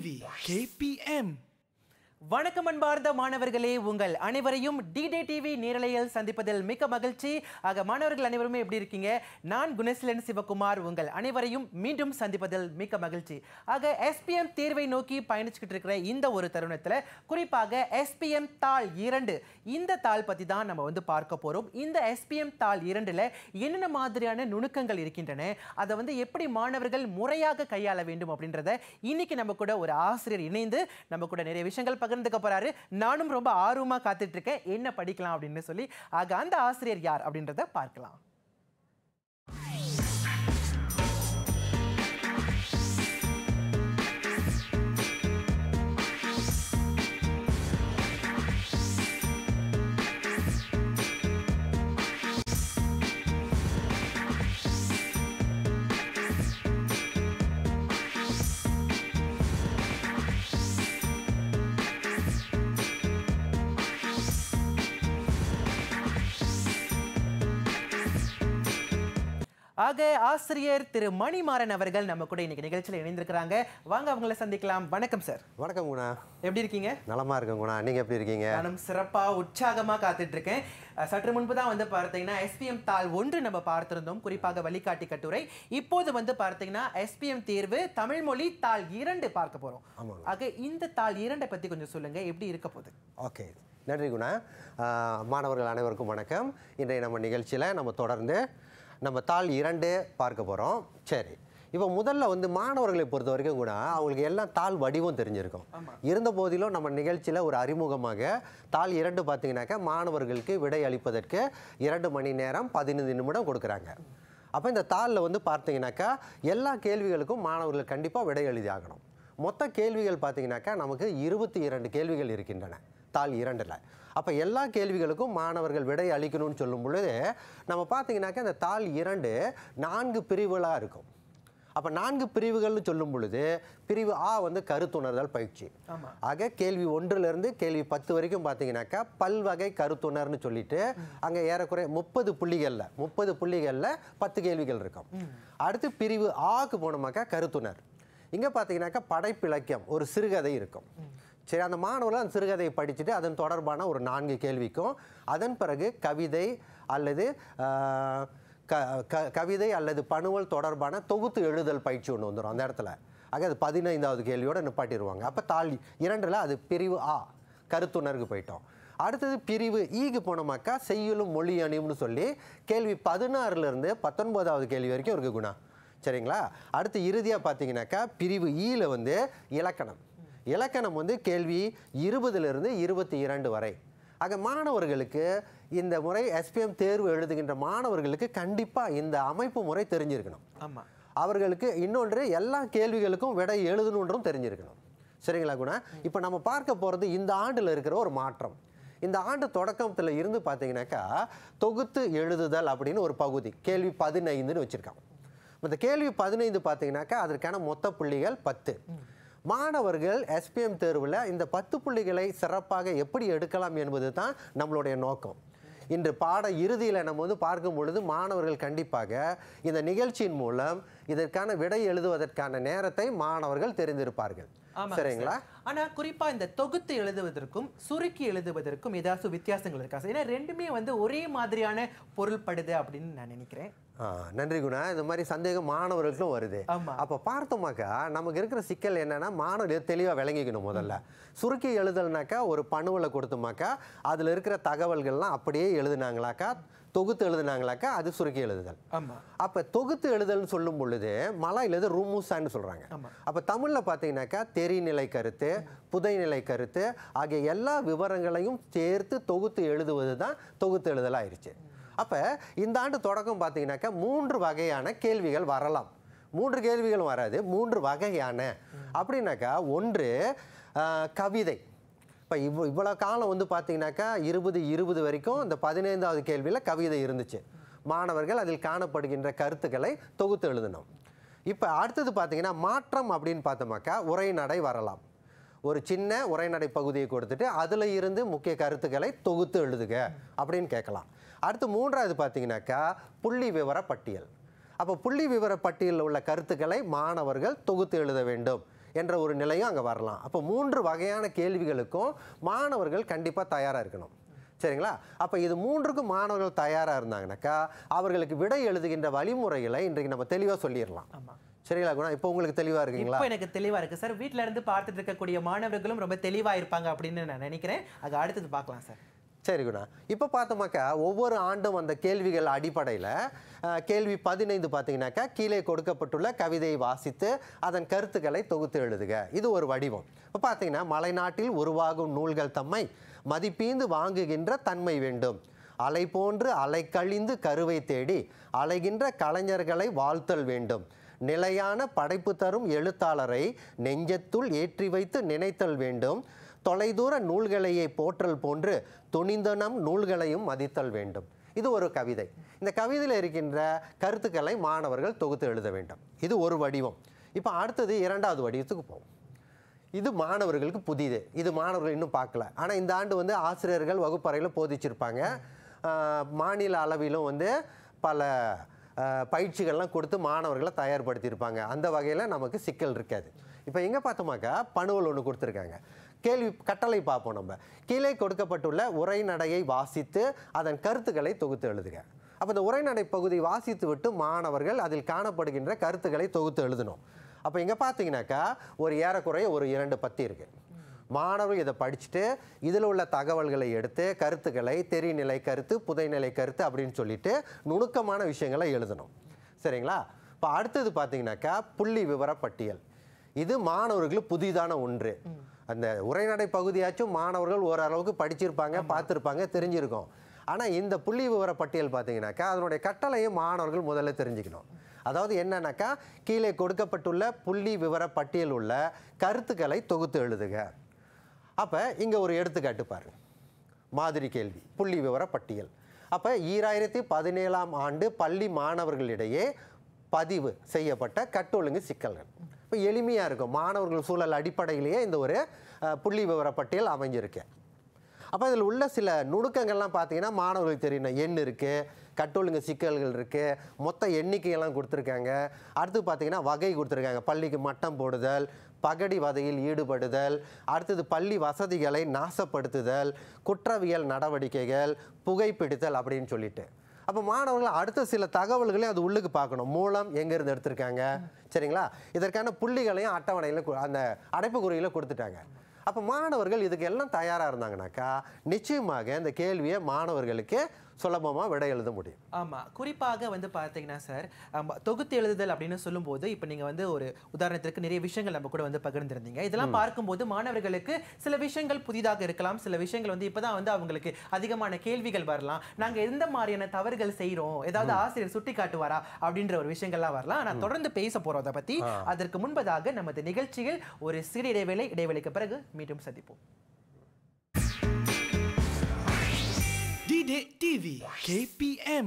TV KPM வணக்கம் அன்பார்ந்த மாணவர்களே உங்கள் அனைவரையும் டிடே டிவி நேரலையில் சந்திப்பதில் மிக்க மகிழ்ச்சி ஆக மாணவர்கள் அனைவருமே எப்படி இருக்கீங்க நான் குணசீலன் சிவகுமார் உங்கள் அனைவரையும் மீண்டும் சந்திப்பதில் மிக்க மகிழ்ச்சி ஆக எஸ்பிஎம் தேர்வை நோக்கி பயணிச்சுக்கிட்டு இருக்கிற இந்த ஒரு தருணத்தில் குறிப்பாக எஸ்பிஎம் தாள் இரண்டு இந்த தாள் பற்றி தான் நம்ம வந்து பார்க்க போகிறோம் இந்த எஸ்பிஎம் தாள் இரண்டில் என்னென்ன மாதிரியான நுணுக்கங்கள் இருக்கின்றன அதை வந்து எப்படி மாணவர்கள் முறையாக கையாள வேண்டும் அப்படின்றத இன்னைக்கு நம்ம கூட ஒரு ஆசிரியர் இணைந்து நம்ம கூட நிறைய விஷயங்கள் பகிர்ந்துக்க போறாரு நானும் ரொம்ப ஆர்வமா காத்துட்டு இருக்கேன் என்ன படிக்கலாம் அப்படின்னு சொல்லி ஆக அந்த ஆசிரியர் யார் அப்படின்றத பார்க்கலாம் ஆக ஆசிரியர் திரு மணிமாறன் அவர்கள் நம்ம கூட இன்னைக்கு நிகழ்ச்சியில் இணைந்திருக்கிறாங்க வாங்க அவங்கள சந்திக்கலாம் வணக்கம் சார் வணக்கம் குணா எப்படி இருக்கீங்க நலமா இருக்கேன் குணா நீங்க எப்படி இருக்கீங்க நானும் சிறப்பா உற்சாகமா காத்துட்டு இருக்கேன் அஹ், சற்று முன்பு தான் வந்து பார்த்தீங்கன்னா எஸ்பிஎம் தாள் ஒன்று நம்ம பார்த்திருந்தோம் குறிப்பாக வழிகாட்டி கட்டுரை இப்போது வந்து பார்த்தீங்கன்னா எஸ்பிஎம் தேர்வு தமிழ் மொழி தாள் இரண்டு பார்க்க போறோம் ஆமாங்க. ஆக இந்த தாள் இரண்டை பத்தி கொஞ்சம் சொல்லுங்க எப்படி இருக்க போகுது ஓகே நன்றி குணா ஆஹ், மாணவர்கள் அனைவருக்கும் வணக்கம் இன்றைய நம்ம நிகழ்ச்சியில் நம்ம தொடர்ந்து நம்ம தாள் இரண்டு பார்க்க போகிறோம் சரி இப்போ முதல்ல வந்து மாணவர்களை பொறுத்த வரைக்கும் கூட அவங்களுக்கு எல்லாம் தாள் வடிவம் தெரிஞ்சிருக்கும் இருந்த போதிலும் நம்ம நிகழ்ச்சியில் ஒரு அறிமுகமாக தாள் இரண்டு பார்த்தீங்கன்னாக்கா மாணவர்களுக்கு விடை அளிப்பதற்கு இரண்டு மணி நேரம் பதினைந்து நிமிடம் கொடுக்குறாங்க அப்போ இந்த தாளில் வந்து பார்த்தீங்கன்னாக்கா எல்லா கேள்விகளுக்கும் மாணவர்கள் கண்டிப்பாக விடை எழுதி ஆகணும் மொத்த கேள்விகள் பார்த்தீங்கன்னாக்கா நமக்கு இருபத்தி இரண்டு கேள்விகள் இருக்கின்றன தாள் இரண்டில் அப்போ எல்லா கேள்விகளுக்கும் மாணவர்கள் விடை அளிக்கணும்னு சொல்லும் பொழுது நம்ம பார்த்தீங்கன்னாக்கா இந்த தாள் இரண்டு நான்கு பிரிவுகளாக இருக்கும் அப்போ நான்கு பிரிவுகள்னு சொல்லும் பொழுது பிரிவு ஆ வந்து கருத்துணர்தல் பயிற்சி ஆமா. ஆக கேள்வி ஒன்றிலிருந்து கேள்வி பத்து வரைக்கும் பார்த்தீங்கன்னாக்கா பல்வகை கருத்துணர்னு சொல்லிட்டு அங்கே ஏறக்குறைய முப்பது புள்ளிகளில் முப்பது புள்ளிகளில் பத்து கேள்விகள் இருக்கும் அடுத்து பிரிவு ஆக்கு போனோமாக்கா கருத்துணர் இங்கே பார்த்தீங்கன்னாக்கா படைப்பிலக்கியம் ஒரு சிறுகதை இருக்கும் சரி அந்த மாணவர்கள் அந்த சிறுகதையை படிச்சுட்டு அதன் தொடர்பான ஒரு நான்கு கேள்விக்கும் அதன் பிறகு கவிதை அல்லது ஆஹ், க க- கவிதை அல்லது பணுவல் தொடர்பான தொகுத்து எழுதல் பயிற்சி ஒன்று வந்துடும் அந்த இடத்துல ஆக அது பதினைந்தாவது கேள்வியோட நிப்பாட்டிடுவாங்க அப்போ தாள் இரண்டில் அது பிரிவு ஆ கருத்துணர்வுக்கு போயிட்டோம் அடுத்தது பிரிவு ஈக்கு போனோமாக்கா செய்யுளும் மொழி அணியும்னு சொல்லி கேள்வி பதினாறுலேருந்து பத்தொன்பதாவது கேள்வி வரைக்கும் இருக்கு குணா சரிங்களா அடுத்து இறுதியாக பார்த்தீங்கன்னாக்கா பிரிவு ஈல வந்து இலக்கணம் இலக்கணம் வந்து கேள்வி இருபதுலேருந்து இருபத்தி இரண்டு வரை ஆக மாணவர்களுக்கு இந்த முறை எஸ்பிஎம் தேர்வு எழுதுகின்ற மாணவர்களுக்கு கண்டிப்பாக இந்த அமைப்பு முறை தெரிஞ்சிருக்கணும் ஆமா அவர்களுக்கு இன்னொன்று எல்லா கேள்விகளுக்கும் விடை எழுதணுன்றும் தெரிஞ்சிருக்கணும் சரிங்களா குணா இப்போ நம்ம பார்க்க போகிறது இந்த ஆண்டில் இருக்கிற ஒரு மாற்றம் இந்த ஆண்டு தொடக்கத்தில் இருந்து பார்த்தீங்கன்னாக்கா தொகுத்து எழுதுதல் அப்படின்னு ஒரு பகுதி கேள்வி பதினைந்துன்னு வச்சுருக்கான் இந்த கேள்வி பதினைந்து பார்த்தீங்கன்னாக்கா அதற்கான மொத்த புள்ளிகள் பத்து மாணவர்கள் எஸ்பிஎம் தேர்வில் இந்த பத்து புள்ளிகளை சிறப்பாக எப்படி எடுக்கலாம் என்பது தான் நம்மளுடைய நோக்கம் இன்று பாட இறுதியில் நம்ம வந்து பார்க்கும் பொழுது மாணவர்கள் கண்டிப்பாக இந்த நிகழ்ச்சியின் மூலம் இதற்கான விடை எழுதுவதற்கான நேரத்தை மாணவர்கள் தெரிந்திருப்பார்கள் ஆமாங்க சரிங்களா சார். ஆனா குறிப்பா இந்த தொகுத்து எழுதுவதற்கும் சுருக்கி எழுதுவதற்கும் ஏதாச்சும் வித்தியாசங்கள் இருக்கா சார் ஏன்னா ரெண்டுமே வந்து ஒரே மாதிரியான பொருள்படுது அப்படின்னு நான் நினைக்கிறேன் ஆ, நன்றி குணா இந்த மாதிரி சந்தேகம் மாணவர்களுக்கும் வருது ஆமா. அப்போ பார்த்தோமாக்கா நமக்கு இருக்கிற சிக்கல் என்னன்னா மாணவர்கள் தெளிவாக விளங்கிக்கணும் முதல்ல சுருக்கி எழுதல்னாக்கா ஒரு பணுவில் கொடுத்தோமாக்கா அதில் இருக்கிற தகவல்கள்லாம் அப்படியே எழுதுனாங்களாக்கா தொகுத்து எழுதுனாங்களாக்கா அது சுருக்கி எழுதுதல் ஆமா அப்போ தொகுத்து எழுதல்னு சொல்லும் பொழுது மலையில் இது ரூமுசான்னு சொல்கிறாங்க ஆமா. அப்போ தமிழில் பார்த்தீங்கன்னாக்கா தெரிநிலை கருத்து புதைநிலை கருத்து ஆகிய எல்லா விவரங்களையும் சேர்த்து தொகுத்து எழுதுவது தான் தொகுத்து எழுதல் ஆயிடுச்சு அப்போ இந்த ஆண்டு தொடக்கம் பார்த்தீங்கன்னாக்கா மூன்று வகையான கேள்விகள் வரலாம் மூன்று கேள்விகளும் வராது மூன்று வகையான அப்படின்னாக்கா ஒன்று ஆஹ், கவிதை இப்போ இவ் இவ்வளோ காலம் வந்து பார்த்தீங்கன்னாக்கா இருபது இருபது வரைக்கும் இந்த பதினைந்தாவது கேள்வியில் கவிதை இருந்துச்சு மாணவர்கள் அதில் காணப்படுகின்ற கருத்துக்களை தொகுத்து எழுதணும் இப்போ அடுத்தது பார்த்தீங்கன்னா மாற்றம் அப்படின்னு பார்த்தோமாக்கா உரைநடை வரலாம் ஒரு சின்ன உரைநடை பகுதியை கொடுத்துட்டு அதில் இருந்து முக்கிய கருத்துக்களை தொகுத்து எழுதுக அப்படின்னு கேட்கலாம் அடுத்து மூன்றாவது பார்த்தீங்கன்னாக்கா புள்ளி விவர பட்டியல் அப்போ புள்ளி விவர பட்டியலில் உள்ள கருத்துக்களை மாணவர்கள் தொகுத்து எழுத வேண்டும் என்ற ஒரு நிலையும் அங்கே வரலாம் அப்போ மூன்று வகையான கேள்விகளுக்கும் மாணவர்கள் கண்டிப்பாக தயாராக இருக்கணும் சரிங்களா அப்போ இது மூன்றுக்கும் மாணவர்கள் தயாராக இருந்தாங்கனாக்கா அவர்களுக்கு விடை எழுதுகின்ற வழிமுறைகளை இன்றைக்கு நம்ம தெளிவாக சொல்லிடலாம் ஆமா சரிங்களா குணா இப்போ உங்களுக்கு தெளிவாக இருக்குங்களா இப்போ எனக்கு தெளிவா இருக்கு சார் வீட்ல இருந்து பார்த்துட்டு இருக்கக்கூடிய மாணவர்களும் ரொம்ப தெளிவா இருப்பாங்க அப்படின்னு நான் நினைக்கிறேன் அது அடுத்தது பார்க்கலாம் சார் சரி குணா இப்போ பார்த்தோமாக்கா ஒவ்வொரு ஆண்டும் அந்த கேள்விகள் அடிப்படையில் கேள்வி பதினைந்து பார்த்தீங்கன்னாக்கா கீழே கொடுக்கப்பட்டுள்ள கவிதையை வாசித்து அதன் கருத்துக்களை தொகுத்து எழுதுக இது ஒரு வடிவம் இப்போ பார்த்தீங்கன்னா மலைநாட்டில் உருவாகும் நூல்கள் தம்மை மதிப்பீந்து வாங்குகின்ற தன்மை வேண்டும் அலை போன்று அலை கழிந்து கருவை தேடி அலைகின்ற கலைஞர்களை வாழ்த்தல் வேண்டும் நிலையான படைப்பு தரும் எழுத்தாளரை நெஞ்சத்துள் ஏற்றி வைத்து நினைத்தல் வேண்டும் தொலைதூர நூல்களையே போற்றல் போன்று துணிந்த நம் நூல்களையும் மதித்தல் வேண்டும் இது ஒரு கவிதை இந்த கவிதையில் இருக்கின்ற கருத்துக்களை மாணவர்கள் தொகுத்து எழுத வேண்டும் இது ஒரு வடிவம் இப்போ அடுத்தது இரண்டாவது வடிவத்துக்கு போவோம் இது மாணவர்களுக்கு புதிது இது மாணவர்கள் இன்னும் பார்க்கல ஆனால் இந்த ஆண்டு வந்து ஆசிரியர்கள் வகுப்பறையில் போதிச்சிருப்பாங்க ஆஹ் மாநில அளவிலும் வந்து பல ஆஹ் பயிற்சிகள்லாம் கொடுத்து மாணவர்களை தயார்படுத்தியிருப்பாங்க அந்த வகையில் நமக்கு சிக்கல் இருக்காது இப்போ எங்கே பார்த்தோமாக்கா பணுவல் ஒன்று கொடுத்துருக்காங்க கேள்வி கட்டளை பார்ப்போம் நம்ம கீழே கொடுக்கப்பட்டுள்ள உரைநடையை வாசித்து அதன் கருத்துக்களை தொகுத்து எழுதுக அப்போ இந்த உரைநடை பகுதி வாசித்து விட்டு மாணவர்கள் அதில் காணப்படுகின்ற கருத்துக்களை தொகுத்து எழுதணும் அப்போ இங்கே பார்த்தீங்கன்னாக்கா ஒரு ஏறக்குறைய ஒரு இரண்டு பத்தி இருக்கு மாணவர்கள் இதை படிச்சுட்டு இதில் உள்ள தகவல்களை எடுத்து கருத்துக்களை தெரிநிலை கருத்து புதைநிலை கருத்து அப்படின்னு சொல்லிட்டு நுணுக்கமான விஷயங்களை எழுதணும் சரிங்களா இப்போ அடுத்தது பார்த்தீங்கன்னாக்கா புள்ளி விவர பட்டியல் இது மாணவர்களுக்கு புதிதான ஒன்று அந்த உரைநடை பகுதியாச்சும் மாணவர்கள் ஓரளவுக்கு படிச்சிருப்பாங்க பார்த்துருப்பாங்க தெரிஞ்சிருக்கும் ஆனால் இந்த புள்ளி விவர பட்டியல் பார்த்தீங்கன்னாக்கா அதனுடைய கட்டளையை மாணவர்கள் முதல்ல தெரிஞ்சுக்கணும் அதாவது என்னன்னாக்கா கீழே கொடுக்கப்பட்டுள்ள புள்ளி விவர பட்டியல் உள்ள கருத்துக்களை தொகுத்து எழுதுக அப்போ இங்கே ஒரு எடுத்துக்காட்டு பாருங்க மாதிரி கேள்வி புள்ளி விவர பட்டியல் அப்போ ஈராயிரத்தி பதினேழாம் ஆண்டு பள்ளி மாணவர்களிடையே பதிவு செய்யப்பட்ட கட்டொழுங்கு சிக்கல்கள் இப்போ எளிமையாக இருக்கும் மாணவர்கள் சூழல் அடிப்படையிலேயே இந்த ஒரு அஹ், புள்ளி விவர பட்டியல் அமைஞ்சிருக்கு அப்போ இதில் உள்ள சில நுணுக்கங்கள்லாம் பார்த்தீங்கன்னா மாணவர்களுக்கு தெரியணும் எண் இருக்குது கட்டொழுங்கு சிக்கல்கள் இருக்குது மொத்த எண்ணிக்கையெல்லாம் கொடுத்துருக்காங்க அடுத்து பார்த்தீங்கன்னா வகை கொடுத்துருக்காங்க பள்ளிக்கு மட்டம் போடுதல் பகடி வதையில் ஈடுபடுதல் அடுத்தது பள்ளி வசதிகளை நாசப்படுத்துதல் குற்றவியல் நடவடிக்கைகள் புகைப்பிடித்தல் அப்படின்னு சொல்லிட்டு அப்போ மாணவர்கள் அடுத்த சில தகவல்களையும் அது உள்ளுக்கு பார்க்கணும் மூலம் எங்கேருந்து எடுத்திருக்காங்க சரிங்களா இதற்கான புள்ளிகளையும் அட்டவணையில் கு- அந்த அடைப்புக்குறியில் கொடுத்துட்டாங்க அப்போ மாணவர்கள் இதுக்கு எல்லாம் தயாராக இருந்தாங்கனாக்கா நிச்சயமாக இந்த கேள்வியை மாணவர்களுக்கு சுலபமாக விடை எழுத முடியும் ஆமா குறிப்பாக வந்து பார்த்தீங்கன்னா சார் ஆமா, தொகுத்து எழுதுதல் அப்படின்னு சொல்லும்போது இப்போ நீங்க வந்து ஒரு உதாரணத்திற்கு நிறைய விஷயங்கள் நம்ம கூட வந்து பகிர்ந்திருந்தீங்க இதெல்லாம் பார்க்கும்போது மாணவர்களுக்கு சில விஷயங்கள் புதிதாக இருக்கலாம் சில விஷயங்கள் வந்து இப்பதான் வந்து அவங்களுக்கு அதிகமான கேள்விகள் வரலாம் நாங்க எந்த மாதிரியான தவறுகள் செய்றோம் ஏதாவது ஆசிரியர் சுட்டி காட்டுவாரா அப்படின்ற ஒரு விஷயங்கள்லாம் வரலாம் ஆனா தொடர்ந்து பேச போறோம் அதை பத்தி அதற்கு முன்பதாக நமது நிகழ்ச்சியில் ஒரு சிறு இடைவேளை இடைவேளைக்கு பிறகு மீண்டும் சந்திப்போம் Didik TV KPM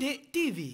Didik TV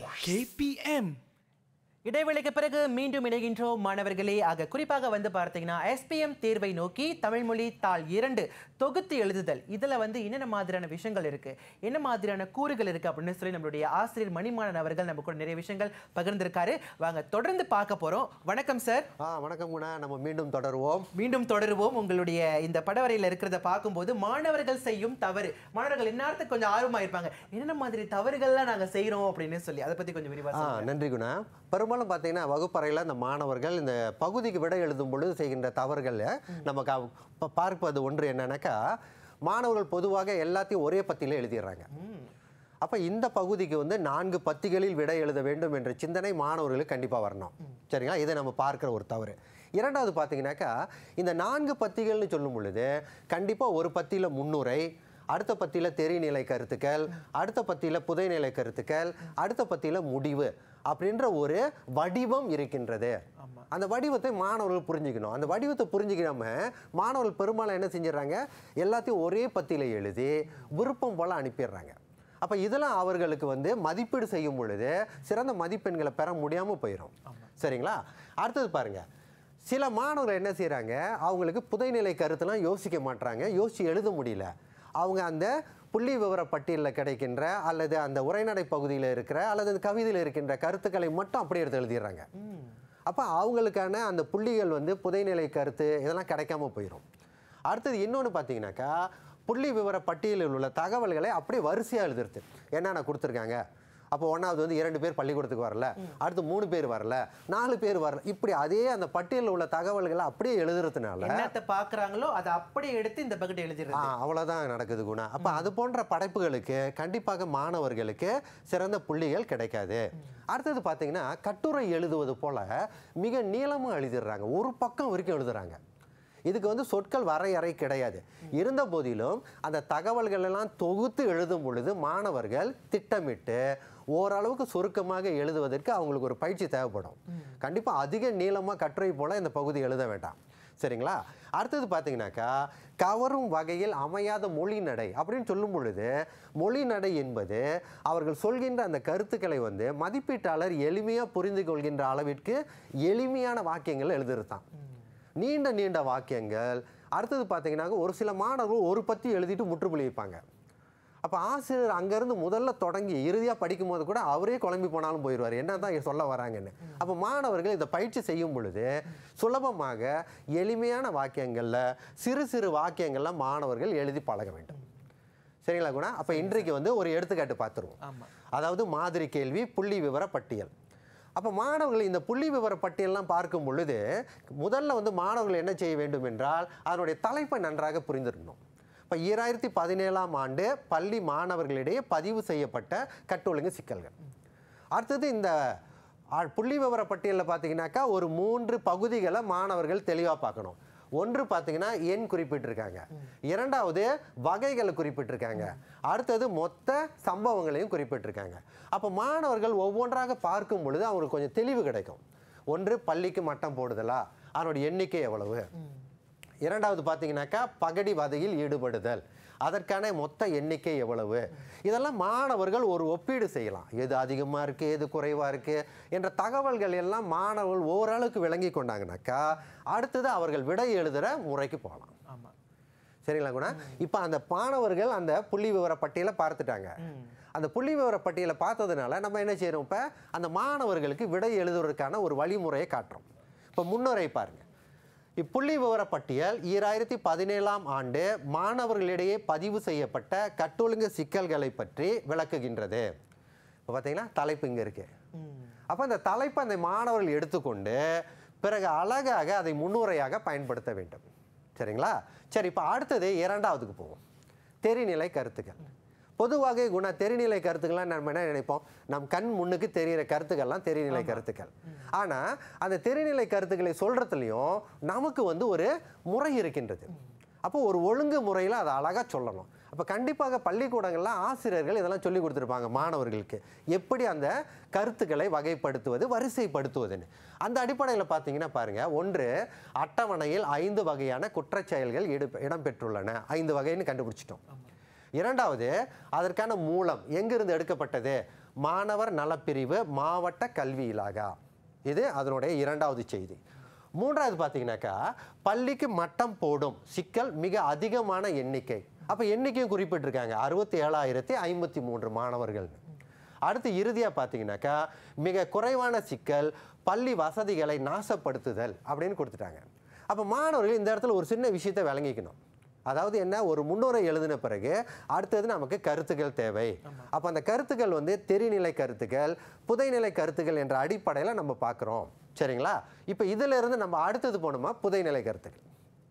KPM இடைவேளைக்கு பிறகு மீண்டும் இணைகின்றோம் மாணவர்களே ஆக குறிப்பாக வந்து பார்த்தீங்கன்னா எஸ்பிஎம் தேர்வை நோக்கி தமிழ்மொழி தாள் இரண்டு தொகுத்து எழுதுதல் இதுல வந்து என்னென்ன மாதிரியான விஷயங்கள் இருக்கு என்ன மாதிரியான கூறுகள் இருக்கு அப்படின்னு சொல்லி நம்மளுடைய ஆசிரியர் மணிமாறன் அவர்கள் நம்ம கூட நிறைய விஷயங்கள் பகிர்ந்திருக்காரு வாங்க தொடர்ந்து பார்க்க போறோம் வணக்கம் சார் ஆ வணக்கம் குணா நம்ம மீண்டும் தொடருவோம் மீண்டும் தொடருவோம் உங்களுடைய இந்த படவரையில் இருக்கிறத பார்க்கும்போது மாணவர்கள் செய்யும் தவறு மாணவர்கள் இந்நேரத்துக்கு கொஞ்சம் ஆர்வமா இருப்பாங்க என்னென்ன மாதிரி தவறுகள்லாம் நாங்க செய்றோம் அப்படின்னு சொல்லி அதை பத்தி கொஞ்சம் விரிவா ஆ சொல்லுங்க. நன்றி குணா பெரும்பாலும் பார்த்தீங்கன்னா வகுப்பறையில் இந்த மாணவர்கள் இந்த பகுதிக்கு விடை எழுதும் பொழுது செய்கின்ற தவறுகள் நமக்கு அவ்- ப- பார்ப்பது ஒன்று என்னன்னாக்கா மாணவர்கள் பொதுவாக எல்லாத்தையும் ஒரே பத்தியில எழுதிடுறாங்க அப்போ இந்த பகுதிக்கு வந்து நான்கு பத்திகளில் விடை எழுத வேண்டும் என்ற சிந்தனை மாணவர்களுக்கு கண்டிப்பாக வரணும் சரிங்களா இதை நம்ம பார்க்குற ஒரு தவறு இரண்டாவது பார்த்தீங்கன்னாக்கா இந்த நான்கு பத்திகள்னு சொல்லும் பொழுது கண்டிப்பாக ஒரு பத்தியில் முன்னுரை அடுத்த பத்தியில் தெரிநிலை கருத்துக்கள் அடுத்த பத்தியில் புதைநிலை கருத்துக்கள் அடுத்த பத்தியில் முடிவு அப்படின்ற ஒரு வடிவம் இருக்கின்றது அந்த வடிவத்தை மாணவர்கள் புரிஞ்சுக்கணும் அந்த வடிவத்தை புரிஞ்சுக்காம மாணவர்கள் பெரும்பாலும் என்ன செஞ்சிடறாங்க எல்லாத்தையும் ஒரே பத்தியில் எழுதி விருப்பம் போல அனுப்பிடுறாங்க அப்போ இதெல்லாம் அவர்களுக்கு வந்து மதிப்பீடு செய்யும் பொழுது சிறந்த மதிப்பெண்களை பெற முடியாமல் போயிடும் சரிங்களா அடுத்தது பாருங்க சில மாணவர்கள் என்ன செய்கிறாங்க அவங்களுக்கு புதைநிலை கருத்தெல்லாம் யோசிக்க மாட்றாங்க யோசிச்சு எழுத முடியல அவங்க அந்த புள்ளி விவர பட்டியலில் கிடைக்கின்ற அல்லது அந்த உரைநடை பகுதியில் இருக்கிற அல்லது அந்த கவிதையில் இருக்கின்ற கருத்துக்களை மட்டும் அப்படியே எடுத்து எழுதிடுறாங்க அப்போ அவங்களுக்கான அந்த புள்ளிகள் வந்து புதைநிலை கருத்து இதெல்லாம் கிடைக்காம போயிடும் அடுத்தது இன்னொன்று பார்த்தீங்கன்னாக்கா புள்ளி விவர பட்டியலில் உள்ள தகவல்களை அப்படியே வரிசையாக எழுதுறது என்னென்ன கொடுத்துருக்காங்க அப்போ ஒன்றாவது வந்து இரண்டு பேர் பள்ளிக்கூடத்துக்கு வரல அடுத்து மூணு பேர் வரல நாலு பேர் வரல இப்படி அதே அந்த பட்டியலில் உள்ள தகவல்களை அப்படியே எழுதுறதுனால என்னத்தை பாக்குறாங்களோ அதை அப்படியே எடுத்து இந்த பக்கெட் எழுதிடுறது ஆ அவ்வளோதான் நடக்குது குணா அப்போ அது போன்ற படைப்புகளுக்கு கண்டிப்பாக மாணவர்களுக்கு சிறந்த புள்ளிகள் கிடைக்காது அடுத்தது பார்த்தீங்கன்னா கட்டுரை எழுதுவது போல மிக நீளமாக எழுதிடுறாங்க ஒரு பக்கம் வரைக்கும் எழுதுறாங்க இதுக்கு வந்து சொற்கள் வரையறை கிடையாது இருந்த போதிலும் அந்த தகவல்கள் எல்லாம் தொகுத்து எழுதும் பொழுது மாணவர்கள் திட்டமிட்டு ஓரளவுக்கு சுருக்கமாக எழுதுவதற்கு அவங்களுக்கு ஒரு பயிற்சி தேவைப்படும் கண்டிப்பாக அதிக நீளமாக கட்டுரை போல இந்த பகுதி எழுத வேண்டாம் சரிங்களா அடுத்தது பார்த்தீங்கன்னாக்கா கவரும் வகையில் அமையாத மொழி நடை அப்படின்னு சொல்லும் பொழுது மொழி நடை என்பது அவர்கள் சொல்கின்ற அந்த கருத்துக்களை வந்து மதிப்பீட்டாளர் எளிமையாக புரிந்து கொள்கின்ற அளவிற்கு எளிமையான வாக்கியங்கள் எழுதுறது நீண்ட நீண்ட வாக்கியங்கள் அடுத்தது பார்த்தீங்கன்னாக்க ஒரு சில மாணவர்கள் ஒரு பத்தி எழுதிட்டு முற்றுப்புள்ளி வைப்பாங்க அப்போ ஆசிரியர் அங்கேருந்து முதல்ல தொடங்கி இறுதியாக படிக்கும்போது கூட அவரே குழம்பி போனாலும் போயிடுவார் என்ன தான் சொல்ல வராங்கன்னு அப்போ மாணவர்கள் இந்த பயிற்சி செய்யும் பொழுது சுலபமாக எளிமையான வாக்கியங்களில் சிறு சிறு வாக்கியங்கள்ல மாணவர்கள் எழுதி பழக வேண்டும் சரிங்களா குணா அப்போ இன்றைக்கு வந்து ஒரு எடுத்துக்காட்டு பார்த்துருவோம் ஆமா அதாவது மாதிரி கேள்வி புள்ளி விவர பட்டியல் அப்போ மாணவர்கள் இந்த புள்ளி விவர பட்டியல்லாம் பார்க்கும் பொழுது முதல்ல வந்து மாணவர்கள் என்ன செய்ய வேண்டும் என்றால் அதனுடைய தலைப்பை நன்றாக புரிந்திருக்கணும் இப்போ ஈராயிரத்தி பதினேழாம் ஆண்டு பள்ளி மாணவர்களிடையே பதிவு செய்யப்பட்ட கட்டொழுங்கு சிக்கல்கள் அடுத்தது இந்த ஆ, புள்ளி விவர பட்டியலில் பார்த்தீங்கன்னாக்கா ஒரு மூன்று பகுதிகளை மாணவர்கள் தெளிவாக பார்க்கணும் ஒன்று பார்த்தீங்கன்னா எண் குறிப்பிட்டிருக்காங்க இரண்டாவது வகைகளை குறிப்பிட்டிருக்காங்க அடுத்தது மொத்த சம்பவங்களையும் குறிப்பிட்டிருக்காங்க அப்போ மாணவர்கள் ஒவ்வொன்றாக பார்க்கும் பொழுது அவங்களுக்கு கொஞ்சம் தெளிவு கிடைக்கும் ஒன்று பள்ளிக்கு மட்டம் போடுதலா அதனுடைய எண்ணிக்கை எவ்வளவு இரண்டாவது பார்த்தீங்கன்னாக்கா பகடி வதையில் ஈடுபடுதல் அதற்கான மொத்த எண்ணிக்கை எவ்வளவு இதெல்லாம் மாணவர்கள் ஒரு ஒப்பீடு செய்யலாம் எது அதிகமாக இருக்குது எது குறைவாக இருக்குது என்ற தகவல்கள் எல்லாம் மாணவர்கள் ஓரளவுக்கு விளங்கி கொண்டாங்கனாக்கா அடுத்தது அவர்கள் விடை எழுதுகிற முறைக்கு போகலாம் ஆமா சரிங்களா குணா இப்போ அந்த மாணவர்கள் அந்த புள்ளி விவர பட்டியலை பார்த்துட்டாங்க அந்த புள்ளி விவர பட்டியலை பார்த்ததுனால நம்ம என்ன செய்யறோம் இப்போ அந்த மாணவர்களுக்கு விடை எழுதுவதற்கான ஒரு வழிமுறையை காட்டுறோம் இப்போ முன்னுரை பாருங்க இப்புள்ளி விவர பட்டியல் ஈராயிரத்தி பதினேழாம் ஆண்டு மாணவர்களிடையே பதிவு செய்யப்பட்ட கட்டொழுங்கு சிக்கல்களை பற்றி விளக்குகின்றது இப்போ பார்த்தீங்கன்னா தலைப்பு இங்கே இருக்கு அப்போ அந்த தலைப்பை அந்த மாணவர்கள் எடுத்துக்கொண்டு பிறகு அழகாக அதை முன்னுரையாக பயன்படுத்த வேண்டும் சரிங்களா சரி இப்போ அடுத்தது இரண்டாவதுக்கு போவோம் தெரிநிலை கருத்துக்கள் பொதுவாக குண தெரிநிலை கருத்துக்கள்லாம் நம்ம என்ன நினைப்போம் நம் கண் முன்னுக்கு தெரிகிற கருத்துக்கள்லாம் தெரிநிலை கருத்துக்கள் ஆனால் அந்த தெரிநிலை கருத்துக்களை சொல்கிறதுலையும் நமக்கு வந்து ஒரு முறை இருக்கின்றது அப்போ ஒரு ஒழுங்கு முறையில் அதை அழகாக சொல்லணும் அப்போ கண்டிப்பாக பள்ளிக்கூடங்கள்லாம் ஆசிரியர்கள் இதெல்லாம் சொல்லி கொடுத்துருப்பாங்க மாணவர்களுக்கு எப்படி அந்த கருத்துக்களை வகைப்படுத்துவது வரிசைப்படுத்துவதுன்னு அந்த அடிப்படையில் பார்த்தீங்கன்னா பாருங்க ஒன்று அட்டவணையில் ஐந்து வகையான குற்றச் செயல்கள் இடு இடம்பெற்றுள்ளன ஐந்து வகைன்னு கண்டுபிடிச்சிட்டோம் இரண்டாவது அதற்கான மூலம் எங்கிருந்து எடுக்கப்பட்டது மாணவர் நலப்பிரிவு மாவட்ட கல்வி இலாகா இது அதனுடைய இரண்டாவது செய்தி மூன்றாவது பார்த்தீங்கன்னாக்கா பள்ளிக்கு மட்டம் போடும் சிக்கல் மிக அதிகமான எண்ணிக்கை அப்போ எண்ணிக்கையும் குறிப்பிட்டிருக்காங்க அறுபத்தி ஏழாயிரத்தி ஐம்பத்தி மூன்று மாணவர்கள் அடுத்து இறுதியாக பார்த்தீங்கன்னாக்கா மிக குறைவான சிக்கல் பள்ளி வசதிகளை நாசப்படுத்துதல் அப்படின்னு கொடுத்துட்டாங்க அப்போ மாணவர்கள் இந்த இடத்துல ஒரு சின்ன விஷயத்தை விளங்கிக்கணும் அதாவது என்ன ஒரு முன்னுரை எழுதின பிறகு அடுத்தது நமக்கு கருத்துக்கள் தேவை அப்போ அந்த கருத்துக்கள் வந்து தெரிநிலை கருத்துக்கள் புதைநிலை கருத்துக்கள் என்ற அடிப்படையில் நம்ம பார்க்குறோம் சரிங்களா இப்போ இதிலிருந்து இருந்து நம்ம அடுத்தது போனோமா புதைநிலை கருத்துக்கள்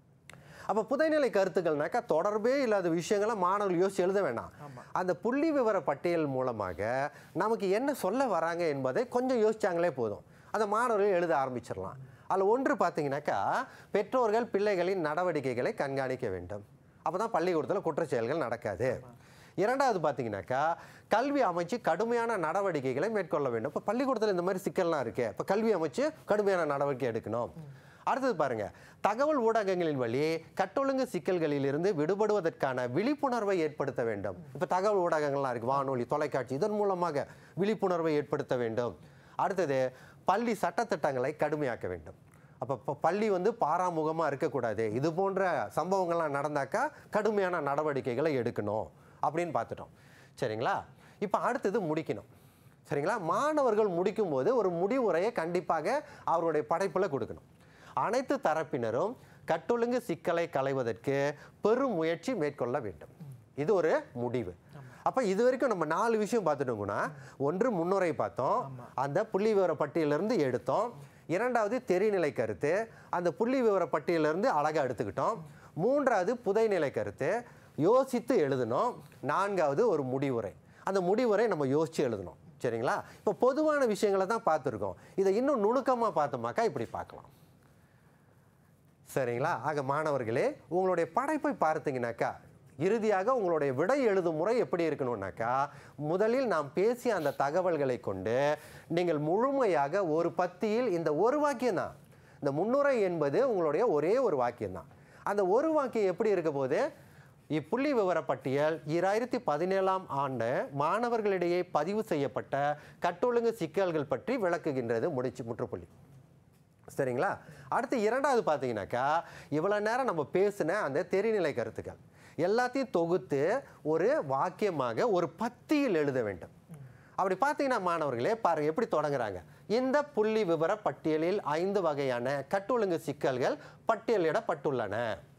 அப்போ புதைநிலை கருத்துக்கள்னாக்கா தொடர்பே இல்லாத விஷயங்களை மாணவர்கள் யோசிச்சு எழுத வேண்டாம் அந்த புள்ளி விவர பட்டியல் மூலமாக நமக்கு என்ன சொல்ல வராங்க என்பதை கொஞ்சம் யோசிச்சாங்களே போதும் அந்த மாணவர்கள் எழுத ஆரம்பிச்சிடலாம் அதில் ஒன்று பார்த்தீங்கன்னாக்கா பெற்றோர்கள் பிள்ளைகளின் நடவடிக்கைகளை கண்காணிக்க வேண்டும் அப்போ தான் பள்ளிக்கூடத்தில் குற்றச்செயல்கள் நடக்காது இரண்டாவது பார்த்தீங்கன்னாக்கா கல்வி அமைச்சு கடுமையான நடவடிக்கைகளை மேற்கொள்ள வேண்டும் இப்போ பள்ளிக்கூடத்தில் இந்த மாதிரி சிக்கல்லாம் இருக்கு இப்போ கல்வி அமைச்சு கடுமையான நடவடிக்கை எடுக்கணும் அடுத்தது பாருங்க தகவல் ஊடகங்களின் வழி கட்டொழுங்கு சிக்கல்களில் இருந்து விடுபடுவதற்கான விழிப்புணர்வை ஏற்படுத்த வேண்டும் இப்போ தகவல் ஊடகங்கள்லாம் இருக்கு வானொலி தொலைக்காட்சி இதன் மூலமாக விழிப்புணர்வை ஏற்படுத்த வேண்டும் அடுத்தது பள்ளி சட்டத்திட்டங்களை கடுமையாக்க வேண்டும் அப்போ இப்போ பள்ளி வந்து பாராமுகமாக இருக்கக்கூடாது இது போன்ற சம்பவங்கள்லாம் நடந்தாக்கா கடுமையான நடவடிக்கைகளை எடுக்கணும் அப்படின்னு பார்த்துட்டோம் சரிங்களா இப்போ அடுத்தது முடிக்கணும் சரிங்களா மாணவர்கள் முடிக்கும்போது ஒரு முடிவுரையை கண்டிப்பாக அவருடைய படைப்பில் கொடுக்கணும் அனைத்து தரப்பினரும் கட்டொழுங்கு சிக்கலை களைவதற்கு பெரும் முயற்சி மேற்கொள்ள வேண்டும் இது ஒரு முடிவு அப்போ இது வரைக்கும் நம்ம நாலு விஷயம் பார்த்துட்டோம்னா ஒன்று முன்னுரை பார்த்தோம் அந்த புள்ளி விவர பட்டியலிருந்து எடுத்தோம் இரண்டாவது தெரிநிலை கருத்து அந்த புள்ளி விவர பட்டியலிருந்து அழகாக எடுத்துக்கிட்டோம் மூன்றாவது புதைநிலை கருத்து யோசித்து எழுதணும் நான்காவது ஒரு முடிவுரை அந்த முடிவுரை நம்ம யோசித்து எழுதணும் சரிங்களா இப்போ பொதுவான விஷயங்களை தான் பார்த்துருக்கோம் இதை இன்னும் நுணுக்கமாக பார்த்தோமாக்கா இப்படி பார்க்கலாம் சரிங்களா ஆக மாணவர்களே உங்களுடைய படைப்பை பார்த்தீங்கன்னாக்கா இறுதியாக உங்களுடைய விடை எழுதும் முறை எப்படி இருக்கணும்னாக்கா முதலில் நாம் பேசிய அந்த தகவல்களை கொண்டு நீங்கள் முழுமையாக ஒரு பத்தியில் இந்த ஒரு வாக்கியம் தான் இந்த முன்னுரை என்பது உங்களுடைய ஒரே ஒரு வாக்கியம் தான் அந்த ஒரு வாக்கியம் எப்படி இருக்க போது இப்புள்ளி விவர பட்டியல் ஈராயிரத்தி பதினேழாம் ஆண்டு மாணவர்களிடையே பதிவு செய்யப்பட்ட கட்டொழுங்கு சிக்கல்கள் பற்றி விளக்குகின்றது முடிச்சு முற்றுப்புள்ளி சரிங்களா அடுத்து இரண்டாவது பார்த்தீங்கன்னாக்கா இவ்வளோ நேரம் நம்ம பேசின அந்த தெரிநிலை கருத்துக்கள் எல்லாத்தையும் தொகுத்து ஒரு வாக்கியமாக ஒரு பத்தியில் எழுத வேண்டும் அப்படி பார்த்தீங்கன்னா மாணவர்களே பாருங்க எப்படி தொடங்குறாங்க இந்த புள்ளி விவர பட்டியலில் ஐந்து வகையான கட்டொழுங்கு சிக்கல்கள் பட்டியலிடப்பட்டுள்ளன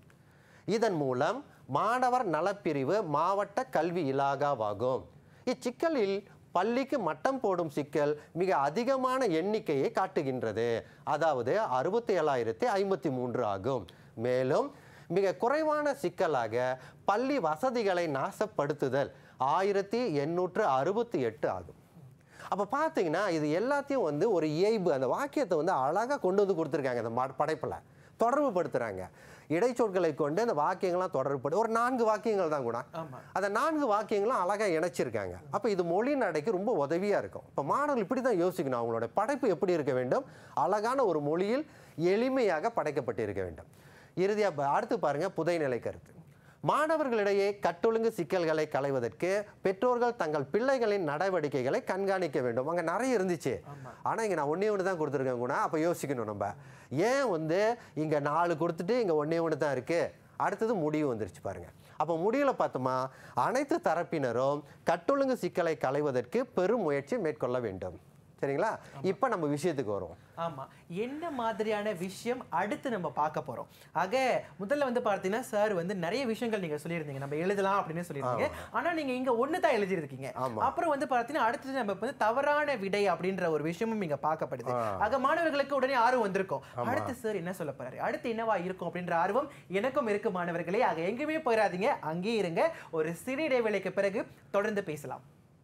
இதன் மூலம் மாணவர் நலப்பிரிவு மாவட்ட கல்வி இலாகாவாகும் இச்சிக்கலில் பள்ளிக்கு மட்டம் போடும் சிக்கல் மிக அதிகமான எண்ணிக்கையை காட்டுகின்றது அதாவது அறுபத்தி ஏழாயிரத்தி ஐம்பத்தி மூன்று ஆகும் மேலும் மிக குறைவான சிக்கலாக பள்ளி வசதிகளை நாசப்படுத்துதல் ஆயிரத்தி எண்ணூற்று அறுபத்தி எட்டு ஆகும் அப்போ பார்த்தீங்கன்னா இது எல்லாத்தையும் வந்து ஒரு இயல்பு அந்த வாக்கியத்தை வந்து அழகாக கொண்டு வந்து கொடுத்துருக்காங்க இந்த படைப்பில் தொடர்பு படுத்துறாங்க இடைச்சொற்களை கொண்டு அந்த வாக்கியங்கள்லாம் தொடர்புபடு ஒரு நான்கு வாக்கியங்கள் தான் கூட ஆமா. அந்த நான்கு வாக்கியங்களும் அழகாக இணைச்சிருக்காங்க அப்போ இது மொழி நடைக்கு ரொம்ப உதவியாக இருக்கும் இப்போ மாணவர்கள் இப்படி தான் யோசிக்கணும் அவங்களோட படைப்பு எப்படி இருக்க வேண்டும் அழகான ஒரு மொழியில் எளிமையாக படைக்கப்பட்டு இருக்க வேண்டும் இறுதியாக அடுத்து பாருங்க புதைநிலை கருத்து மாணவர்களிடையே கட்டொழுங்கு சிக்கல்களை களைவதற்கு பெற்றோர்கள் தங்கள் பிள்ளைகளின் நடவடிக்கைகளை கண்காணிக்க வேண்டும் அங்கே நிறைய இருந்துச்சு ஆனால் இங்கே நான் ஒன்றே ஒன்று தான் கொடுத்துருக்கேன் கூட அப்போ யோசிக்கணும் நம்ம ஏன் வந்து இங்கே நாலு கொடுத்துட்டு இங்கே ஒன்றே ஒன்று தான் இருக்குது அடுத்தது முடிவு வந்துருச்சு பாருங்க அப்போ முடிவுல பார்த்தோமா அனைத்து தரப்பினரும் கட்டொழுங்கு சிக்கலை களைவதற்கு பெரும் முயற்சி மேற்கொள்ள வேண்டும் சரிங்களா இப்போ நம்ம விஷயத்துக்கு வருவோம் ஆமா என்ன மாதிரியான விஷயம் அடுத்து நம்ம பார்க்க போறோம் ஆக முதல்ல வந்து பார்த்தீங்கன்னா சார் வந்து நிறைய விஷயங்கள் நீங்க சொல்லியிருந்தீங்க நம்ம எழுதலாம் அப்படின்னு சொல்லியிருந்தீங்க ஆனா நீங்க இங்க ஒண்ணு தான் எழுதியிருக்கீங்க ஆமா. அப்புறம் வந்து பார்த்தீங்கன்னா அடுத்தது நம்ம வந்து தவறான விடை அப்படின்ற ஒரு விஷயமும் இங்க பார்க்கப்படுது ஆக மாணவர்களுக்கு உடனே ஆர்வம் வந்திருக்கும் அடுத்து சார் என்ன சொல்ல போறாரு அடுத்து என்னவா இருக்கும் அப்படின்ற ஆர்வம் எனக்கும் இருக்கு மாணவர்களே ஆக எங்கேயுமே போயிடாதீங்க அங்கேயே இருங்க ஒரு சிறு இடைவேளைக்கு பிறகு தொடர்ந்து பேசலாம்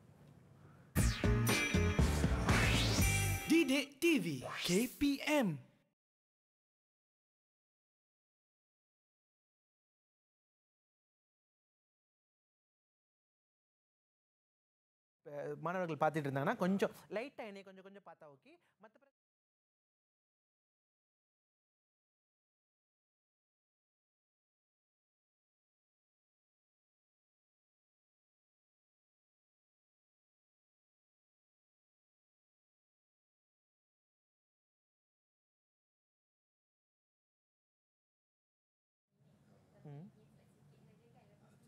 D-Day TV KPM இப்ப மாணவர்கள் பார்த்துட்டு இருந்தாங்கன்னா கொஞ்சம் லைட்டா என்னை கொஞ்சம் கொஞ்சம் பார்த்தா ஓகே மற்ற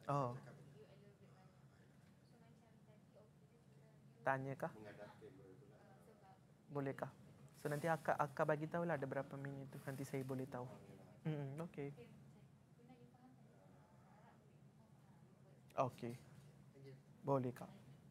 Oh. Tanya kah? Boleh kah? So nanti akak akak bagi tahu lah ada berapa minit tu nanti saya boleh tahu. Hmm, okay. Okay. Boleh kak.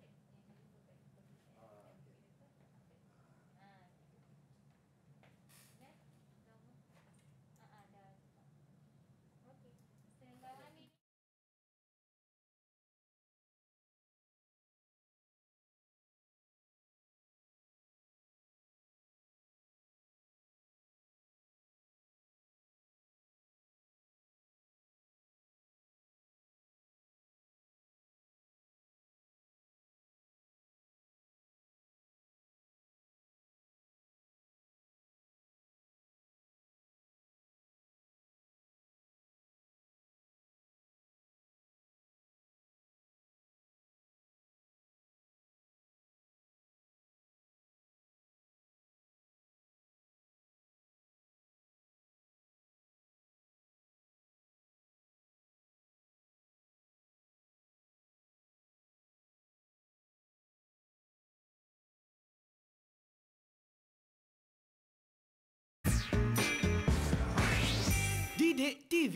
Didik TV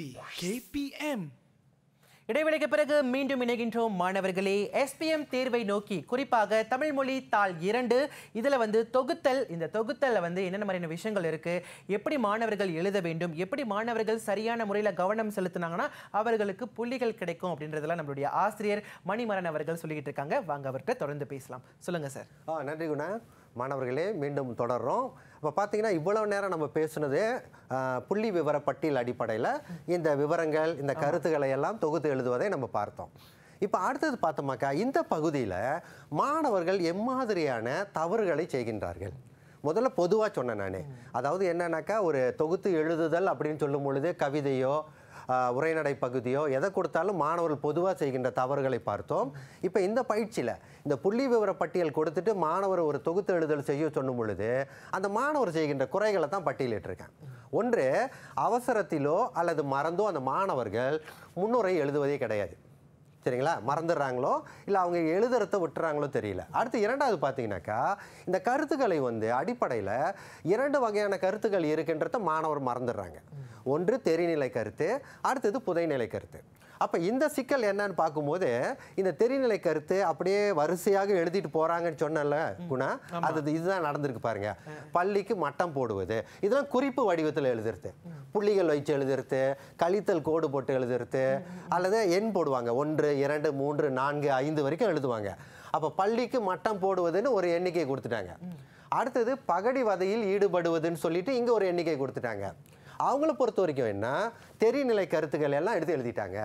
KPM இடைவெளிக்கு பிறகு மீண்டும் இணைகின்றோம் மாணவர்களே எஸ்பிஎம் தேர்வை நோக்கி குறிப்பாக தமிழ் மொழி தாள் இரண்டு இதில் வந்து தொகுத்தல் இந்த தொகுத்தலில் வந்து என்னென்ன மாதிரியான விஷயங்கள் இருக்கு எப்படி மாணவர்கள் எழுத வேண்டும் எப்படி மாணவர்கள் சரியான முறையில் கவனம் செலுத்தினாங்கன்னா அவர்களுக்கு புள்ளிகள் கிடைக்கும் அப்படின்றதெல்லாம் நம்மளுடைய ஆசிரியர் மணிமரன் அவர்கள் சொல்லிக்கிட்டு இருக்காங்க வாங்க அவர்கிட்ட தொடர்ந்து பேசலாம் சொல்லுங்க சார் ஆ நன்றி குணா மாணவர்களே மீண்டும் தொடர்றோம் இப்போ பார்த்தீங்கன்னா இவ்வளவு நேரம் நம்ம பேசுனது ஆ, புள்ளி விவர பட்டியல் அடிப்படையில் இந்த விவரங்கள் இந்த கருத்துக்களை எல்லாம் தொகுத்து எழுதுவதை நம்ம பார்த்தோம் இப்போ அடுத்தது பார்த்தோமாக்கா இந்த பகுதியில் மாணவர்கள் எம்மாதிரியான தவறுகளை செய்கின்றார்கள் முதல்ல பொதுவாக சொன்னேன் நான் அதாவது என்னன்னாக்கா ஒரு தொகுத்து எழுதுதல் அப்படின்னு சொல்லும் பொழுது கவிதையோ ஆஹ் உரைநடை பகுதியோ எதை கொடுத்தாலும் மாணவர்கள் பொதுவாக செய்கின்ற தவறுகளை பார்த்தோம் இப்போ இந்த பயிற்சியில் இந்த புள்ளி விவர பட்டியல் கொடுத்துட்டு மாணவர் ஒரு தொகுத்து எழுதல் செய்ய சொன்னும் பொழுது அந்த மாணவர் செய்கின்ற குறைகளை தான் பட்டியலிட்டிருக்கேன் ஒன்று அவசரத்திலோ அல்லது மறந்தோ அந்த மாணவர்கள் முன்னுரை எழுதுவதே கிடையாது சரிங்களா மறந்துடுறாங்களோ இல்லை அவங்க எழுதுறத விட்டுறாங்களோ தெரியல அடுத்து இரண்டாவது பார்த்தீங்கன்னாக்கா இந்த கருத்துக்களை வந்து அடிப்படையில் இரண்டு வகையான கருத்துக்கள் இருக்கின்றத மாணவர் மறந்துடுறாங்க ஒன்று தெரிநிலை கருத்து அடுத்தது புதைநிலை கருத்து அப்போ இந்த சிக்கல் என்னன்னு பார்க்கும்போது இந்த தெரிநிலை கருத்து அப்படியே வரிசையாக எழுதிட்டு போகிறாங்கன்னு சொன்னல குணா அது இதுதான் நடந்திருக்கு பாருங்க பள்ளிக்கு மட்டம் போடுவது இதெல்லாம் குறிப்பு வடிவத்தில் எழுதுறது புள்ளிகள் வச்சு எழுதுறது கழித்தல் கோடு போட்டு எழுதுறது அல்லது எண் போடுவாங்க ஒன்று இரண்டு மூன்று நான்கு ஐந்து வரைக்கும் எழுதுவாங்க அப்போ பள்ளிக்கு மட்டம் போடுவதுன்னு ஒரு எண்ணிக்கை கொடுத்துட்டாங்க அடுத்தது பகடி வதையில் ஈடுபடுவதுன்னு சொல்லிட்டு இங்கே ஒரு எண்ணிக்கை கொடுத்துட்டாங்க அவங்கள பொறுத்த வரைக்கும் என்ன தெரிநிலை கருத்துக்கள் எல்லாம் எடுத்து எழுதிட்டாங்க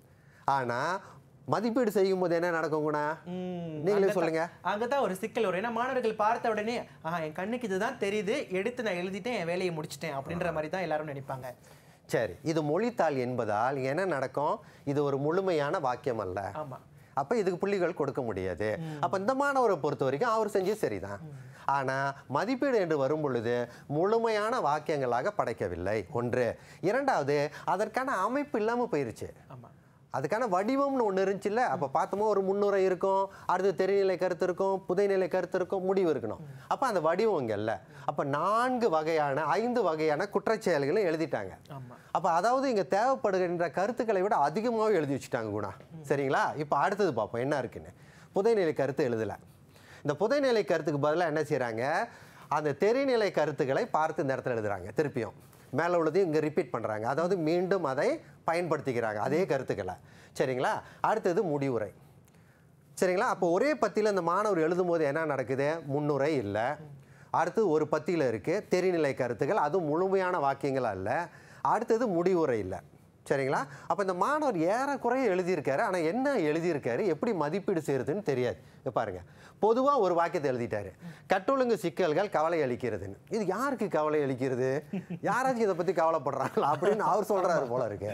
ஆனா மதிப்பீடு செய்யும் போது என்ன நடக்குங்கண்ணா நீங்களே சொல்லுங்க அங்கதான் ஒரு சிக்கல் வரும் ஏன்னா மாணவர்கள் பார்த்த உடனே ஆஹா என் கண்ணுக்கு இதுதான் தெரியுது எடுத்து நான் எழுதிட்டேன் என் வேலையை முடிச்சிட்டேன் அப்படின்ற மாதிரி தான் எல்லாரும் நினைப்பாங்க சரி இது மொழித்தாள் என்பதால் என்ன நடக்கும் இது ஒரு முழுமையான வாக்கியம் அல்ல ஆமா அப்ப இதுக்கு புள்ளிகள் கொடுக்க முடியாது அப்ப இந்த மாணவரை பொறுத்த வரைக்கும் அவர் செஞ்சது சரிதான் ஆனா மதிப்பீடு என்று வரும் பொழுது முழுமையான வாக்கியங்களாக படைக்கவில்லை ஒன்று இரண்டாவது அதற்கான அமைப்பு இல்லாம போயிருச்சு ஆமா அதுக்கான வடிவம்னு ஒன்று இருந்துச்சுல்ல அப்போ பார்த்தோமோ ஒரு முன்னுரை இருக்கும் அடுத்து தெரிநிலை கருத்து இருக்கும் புதைநிலை கருத்து இருக்கும் முடிவு இருக்கணும் அப்போ அந்த வடிவம் இங்கே இல்லை அப்போ நான்கு வகையான ஐந்து வகையான குற்றச்செயல்களை எழுதிட்டாங்க ஆமா அப்போ அதாவது இங்கே தேவைப்படுகின்ற கருத்துக்களை விட அதிகமாகவே எழுதி வச்சுட்டாங்க குணா சரிங்களா இப்போ அடுத்தது பார்ப்போம் என்ன இருக்குன்னு புதைநிலை கருத்து எழுதலை இந்த புதைநிலை கருத்துக்கு பதிலாக என்ன செய்கிறாங்க அந்த தெரிநிலை கருத்துக்களை பார்த்து இந்த இடத்துல எழுதுறாங்க திருப்பியும் மேலே உள்ளதையும் இங்கே ரிப்பீட் பண்ணுறாங்க அதாவது மீண்டும் அதை பயன்படுத்திக்கிறாங்க அதே கருத்துக்களை சரிங்களா அடுத்தது முடிவுரை சரிங்களா அப்போ ஒரே பத்தியில் அந்த மாணவர் எழுதும்போது என்ன நடக்குது முன்னுரை இல்லை அடுத்து ஒரு பத்தியில் இருக்குது தெரிநிலை கருத்துக்கள் அதுவும் முழுமையான வாக்கியங்கள் அல்ல அடுத்தது முடிவுரை இல்லை சரிங்களா அப்போ இந்த மாணவர் ஏறக்குறைய எழுதியிருக்காரு ஆனால் என்ன எழுதியிருக்காரு எப்படி மதிப்பீடு செய்யறதுன்னு தெரியாது இங்க பாருங்க பொதுவாக ஒரு வாக்கியத்தை எழுதிட்டாரு கட்டொழுங்கு சிக்கல்கள் கவலை அளிக்கிறதுன்னு இது யாருக்கு கவலை அளிக்கிறது யாராச்சும் இதை பற்றி கவலைப்படுறாங்களா அப்படின்னு அவர் சொல்கிறாரு போல இருக்கு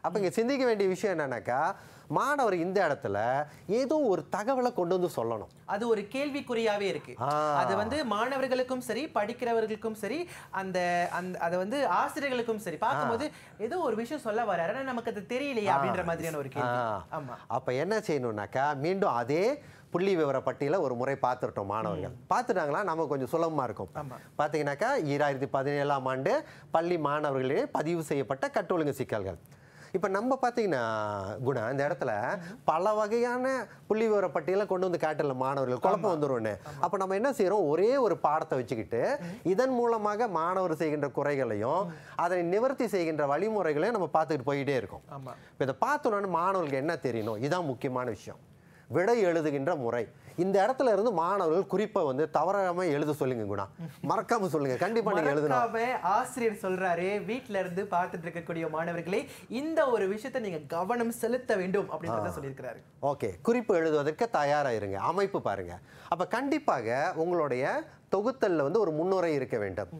அப்ப இங்க சிந்திக்க வேண்டிய விஷயம் என்னன்னாக்கா மாணவர் இந்த இடத்துல ஏதோ ஒரு தகவலை கொண்டு வந்து சொல்லணும் அது ஒரு கேள்விக்குறியாவே இருக்கு ஆ. அது வந்து மாணவர்களுக்கும் சரி படிக்கிறவர்களுக்கும் சரி அந்த அந்த அதை வந்து ஆசிரியர்களுக்கும் சரி பார்க்கும்போது ஏதோ ஒரு விஷயம் சொல்ல வராரு ஆனா நமக்கு அது தெரியலையே அப்படின்ற மாதிரியான ஒரு கேள்வி ஆ. ஆமா அப்ப என்ன செய்யணும்னாக்கா மீண்டும் அதே புள்ளி விவர பட்டியல ஒரு முறை பார்த்துட்டோம் மாணவர்கள் பார்த்துட்டாங்களா நமக்கு கொஞ்சம் சுலபமா இருக்கும் ஆமா. பார்த்தீங்கன்னாக்கா ஈராயிரத்தி பதினேழாம் ஆண்டு பள்ளி மாணவர்களிடையே பதிவு செய்யப்பட்ட கட்டொழுங்கு சிக்கல்கள் இப்போ நம்ம பார்த்தீங்கன்னா குணா இந்த இடத்துல பல வகையான புள்ளி விவர பட்டியலை கொண்டு வந்து காட்டல மாணவர்கள் குழப்பம் வந்துரும்னு அப்போ நம்ம என்ன செய்றோம் ஒரே ஒரு பாடத்தை வச்சுக்கிட்டு இதன் மூலமாக மாணவர் செய்கின்ற குறைகளையும் அதை நிவர்த்தி செய்கின்ற வழிமுறைகளையும் நம்ம பார்த்துக்கிட்டு போயிட்டே இருக்கோம் ஆமா இப்போ இதை பார்த்தோன்னு மாணவர்களுக்கு என்ன தெரியணும் இதான் முக்கியமான விஷயம் விடை எழுதுகின்ற முறை இந்த இடத்துல இருந்து மாணவர்கள் குறிப்பை வந்து தவறாம எழுத சொல்லுங்க குணா மறக்காம சொல்லுங்க கண்டிப்பா நீங்க எழுதணும் மறக்காம ஆசிரியர் சொல்றாரு வீட்ல இருந்து பார்த்துட்டு இருக்கக்கூடிய மாணவர்களே இந்த ஒரு விஷயத்தை நீங்க கவனம் செலுத்த வேண்டும் அப்படின்றத சொல்லியிருக்கிறாரு ஓகே குறிப்பு எழுதுவதற்கு தயாரா இருங்க அமைப்பு பாருங்க அப்ப கண்டிப்பாக உங்களுடைய தொகுத்தல்ல வந்து ஒரு முன்னுரை இருக்க வேண்டும்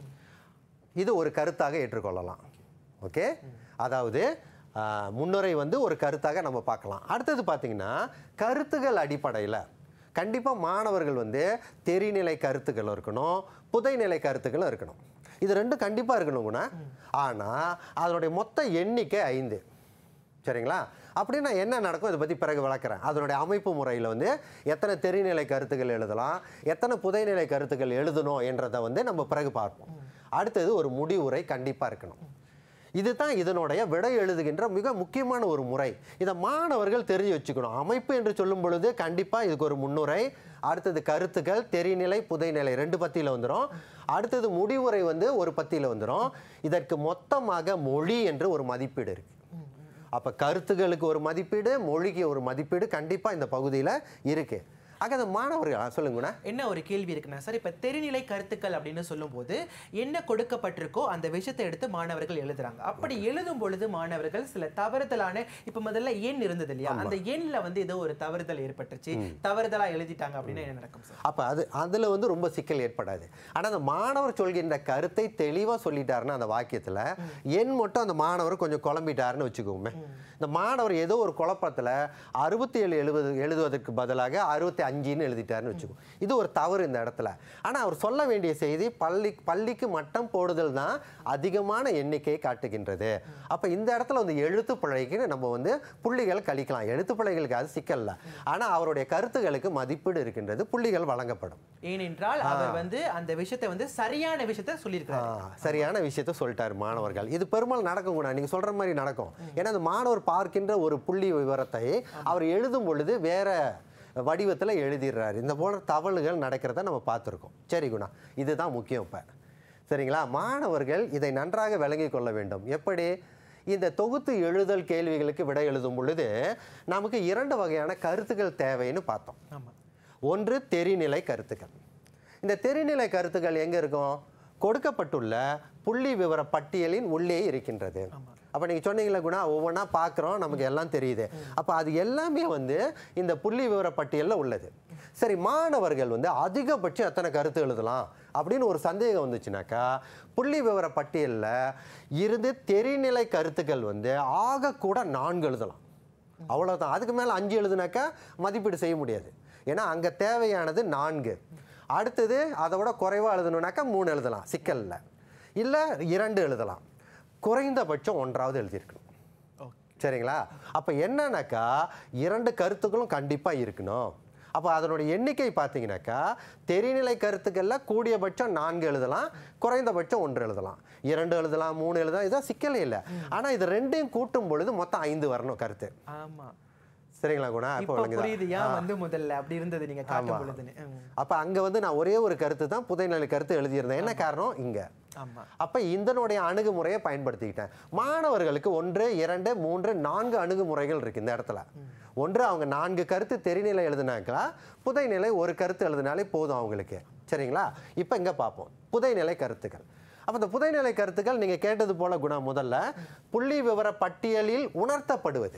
இது ஒரு கருத்தாக ஏற்றுக்கொள்ளலாம் ஓகே அதாவது ஆஹ், முன்னுரை வந்து ஒரு கருத்தாக நம்ம பார்க்கலாம் அடுத்தது பார்த்தீங்கன்னா கருத்துகள் அடிப்படையில் கண்டிப்பாக மாணவர்கள் வந்து தெரிநிலை கருத்துக்கள் இருக்கணும் புதைநிலை கருத்துக்களும் இருக்கணும் இது ரெண்டும் கண்டிப்பாக இருக்கணும் குணா ஆனால் அதனுடைய மொத்த எண்ணிக்கை ஐந்து சரிங்களா அப்படின்னா என்ன நடக்கும் இதை பற்றி பிறகு விளக்குறேன் அதனுடைய அமைப்பு முறையில் வந்து எத்தனை தெரிநிலை கருத்துக்கள் எழுதலாம் எத்தனை புதைநிலை கருத்துக்கள் எழுதணும் என்றதை வந்து நம்ம பிறகு பார்ப்போம் அடுத்தது ஒரு முடிவுரை கண்டிப்பாக இருக்கணும் இதுதான் இதனுடைய விடை எழுதுகின்ற மிக முக்கியமான ஒரு முறை இதை மாணவர்கள் தெரிஞ்சு வச்சுக்கணும் அமைப்பு என்று சொல்லும் பொழுது கண்டிப்பாக இதுக்கு ஒரு முன்னுரை அடுத்தது கருத்துக்கள் தெரிநிலை புதைநிலை ரெண்டு பத்தியில் வந்துடும் அடுத்தது முடிவுரை வந்து ஒரு பத்தியில் வந்துடும் இதற்கு மொத்தமாக மொழி என்று ஒரு மதிப்பீடு இருக்கு அப்ப கருத்துகளுக்கு ஒரு மதிப்பீடு மொழிக்கு ஒரு மதிப்பீடு கண்டிப்பா இந்த பகுதியில இருக்கு ஆக அந்த மாணவர்கள் ஆ, சொல்லுங்கண்ணா என்ன ஒரு கேள்வி இருக்குன்னா சார் இப்ப தெரிநிலை கருத்துக்கள் அப்படின்னு சொல்லும்போது என்ன கொடுக்கப்பட்டிருக்கோ அந்த விஷயத்தை எடுத்து மாணவர்கள் எழுதுறாங்க அப்படி எழுதும் பொழுது மாணவர்கள் சில தவறுதலான இப்ப முதல்ல எண் இருந்தது இல்லையா அந்த எண்ல வந்து ஏதோ ஒரு தவறுதல் ஏற்பட்டுச்சு தவறுதலா எழுதிட்டாங்க அப்படின்னா என்ன நடக்கும் சார் அப்ப அது அதுல வந்து ரொம்ப சிக்கல் ஏற்படாது ஆனா அந்த மாணவர் சொல்கின்ற கருத்தை தெளிவா சொல்லிட்டாருன்னா அந்த வாக்கியத்துல எண் மட்டும் அந்த மாணவர் கொஞ்சம் குழம்பிட்டாருன்னு வச்சுக்கோமே இந்த மாணவர் ஏதோ ஒரு குழப்பத்துல அறுபத்தி ஏழு எழுபது எழுதுவதற்கு பதிலாக அறுபத்தி அஞ்சுன்னு எழுதிட்டாருன்னு வச்சுக்கோ இது ஒரு தவறு இந்த இடத்துல ஆனா அவர் சொல்ல வேண்டிய செய்தி பள்ளி பள்ளிக்கு மட்டம் போடுதல் தான் அதிகமான எண்ணிக்கையை காட்டுகின்றது அப்ப இந்த இடத்துல வந்து எழுத்து பிழைக்கு நம்ம வந்து புள்ளிகள் கழிக்கலாம் எழுத்து பிழைகளுக்கு அது சிக்கல் இல்லை ஆனா அவருடைய கருத்துகளுக்கு மதிப்பீடு இருக்கின்றது புள்ளிகள் வழங்கப்படும் ஏனென்றால் அவர் வந்து அந்த விஷயத்தை வந்து சரியான விஷயத்தை சொல்லியிருக்கிறாரு ஆ, சரியான விஷயத்த சொல்லிட்டாரு மாணவர்கள் இது பெரும்பாலும் நடக்கும் கூட நீங்க சொல்ற மாதிரி நடக்கும் ஏன்னா அந்த மாணவர் பார்க்கின்ற ஒரு புள்ளி விவரத்தை அவர் எழுதும் பொழுது வேற வடிவத்துல எழுதிடுறாரு இந்த போல தவறுகள் நடக்கிறத நம்ம பார்த்துருக்கோம் சரி குணா இதுதான் முக்கியம் இப்ப சரிங்களா மாணவர்கள் இதை நன்றாக விளங்கிக் கொள்ள வேண்டும் எப்படி இந்த தொகுத்து எழுதல் கேள்விகளுக்கு விடை எழுதும் பொழுது நமக்கு இரண்டு வகையான கருத்துக்கள் தேவைன்னு பார்த்தோம் ஆமா ஒன்று தெரிநிலை கருத்துக்கள் இந்த தெரிநிலை கருத்துக்கள் எங்க இருக்கும் கொடுக்கப்பட்டுள்ள புள்ளி விவர பட்டியலின் உள்ளே இருக்கின்றது அப்ப நீங்க சொன்னீங்களா குணா ஒவ்வொன்றா பார்க்குறோம் நமக்கு எல்லாம் தெரியுது அப்ப அது எல்லாமே வந்து இந்த புள்ளி விவர பட்டியலில் உள்ளது சரி மாணவர்கள் வந்து அதிகபட்சம் எத்தனை கருத்து எழுதலாம் அப்படின்னு ஒரு சந்தேகம் வந்துச்சுனாக்கா புள்ளி விவர பட்டியலில் இருந்து தெரிநிலை கருத்துக்கள் வந்து ஆக கூட நான்கு எழுதலாம் அவ்வளவுதான் அதுக்கு மேல அஞ்சு எழுதுனாக்கா மதிப்பீடு செய்ய முடியாது ஏன்னா அங்க தேவையானது நான்கு அடுத்தது அதை விட குறைவா எழுதணும்னாக்கா மூணு எழுதலாம் சிக்கல்ல இல்ல இரண்டு எழுதலாம் குறைந்தபட்சம் ஒன்றாவது எழுதியிருக்கணும் சரிங்களா அப்ப என்னன்னாக்கா இரண்டு கருத்துக்களும் கண்டிப்பா இருக்கணும் அப்போ அதனுடைய எண்ணிக்கை பார்த்தீங்கன்னாக்கா தெரிநிலை கருத்துக்கள்ல கூடியபட்சம் நான்கு எழுதலாம் குறைந்தபட்சம் ஒன்று எழுதலாம் இரண்டு எழுதலாம் மூணு எழுதலாம் இதான் சிக்கலே இல்லை ஆனா இது ரெண்டையும் கூட்டும் பொழுது மொத்தம் ஐந்து வரணும் கருத்து ஆமா சரிங்களா குணா இப்போ இப்ப விளங்குதா? புரியுது ஏன் வந்து முதல்ல அப்படி இருந்தது நீங்க காட்டும் பொழுதுன்னு ம். அப்ப அங்க வந்து நான் ஒரே ஒரு கருத்து தான் புதைநிலை கருத்து எழுதியிருந்தேன் என்ன காரணம் இங்க ஆமா அப்ப இதனுடைய அணுகுமுறையை பயன்படுத்திக்கிட்டேன் மாணவர்களுக்கு ஒன்று இரண்டு மூன்று நான்கு அணுகுமுறைகள் இருக்கு இந்த இடத்துல ஒன்று அவங்க நான்கு கருத்து தெரிநிலை எழுதுனாக்கா புதைநிலை ஒரு கருத்து எழுதினாலே போதும் அவங்களுக்கு சரிங்களா இப்போ இங்க பார்ப்போம் புதைநிலை கருத்துக்கள் அப்ப இந்த புதைநிலை கருத்துக்கள் நீங்க கேட்டது போல குணா முதல்ல புள்ளி விவர பட்டியலில் உணர்த்தப்படுவது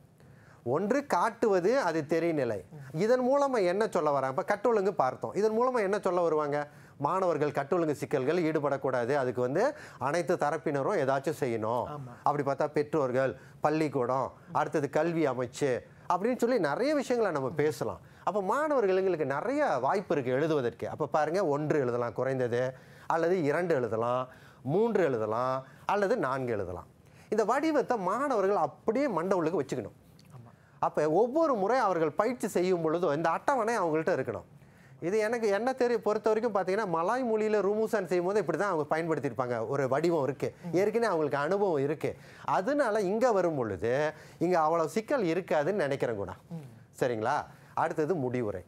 ஒன்று காட்டுவது அது தெரிநிலை இதன் மூலமா என்ன சொல்ல வராங்க இப்போ கட்டொழுங்கு பார்த்தோம் இதன் மூலமா என்ன சொல்ல வருவாங்க மாணவர்கள் கட்டொழுங்கு சிக்கல்கள் ஈடுபடக்கூடாது அதுக்கு வந்து அனைத்து தரப்பினரும் ஏதாச்சும் செய்யணும் அப்படி பார்த்தா பெற்றோர்கள் பள்ளிக்கூடம் அடுத்தது கல்வி அமைச்சு அப்படின்னு சொல்லி நிறைய விஷயங்களை நம்ம பேசலாம் அப்போ மாணவர்களுங்களுக்கு நிறைய வாய்ப்பு இருக்குது எழுதுவதற்கு அப்போ பாருங்க ஒன்று எழுதலாம் குறைந்தது அல்லது இரண்டு எழுதலாம் மூன்று எழுதலாம் அல்லது நான்கு எழுதலாம் இந்த வடிவத்தை மாணவர்கள் அப்படியே மண்டவுளுக்கு வச்சுக்கணும் அப்போ ஒவ்வொரு முறை அவர்கள் பயிற்சி செய்யும் பொழுதும் இந்த அட்டவணை அவங்கள்ட்ட இருக்கணும் இது எனக்கு என்ன தெரிய பொறுத்த வரைக்கும் பார்த்தீங்கன்னா மலாய் மொழியில் ரூமுசான் செய்யும் போது இப்படி தான் அவங்க பயன்படுத்தியிருப்பாங்க ஒரு வடிவம் இருக்குது ஏற்கனவே அவங்களுக்கு அனுபவம் இருக்குது அதனால இங்கே வரும் பொழுது இங்கே அவ்வளோ சிக்கல் இருக்காதுன்னு நினைக்கிறேன் கூட சரிங்களா அடுத்தது முடிவுரை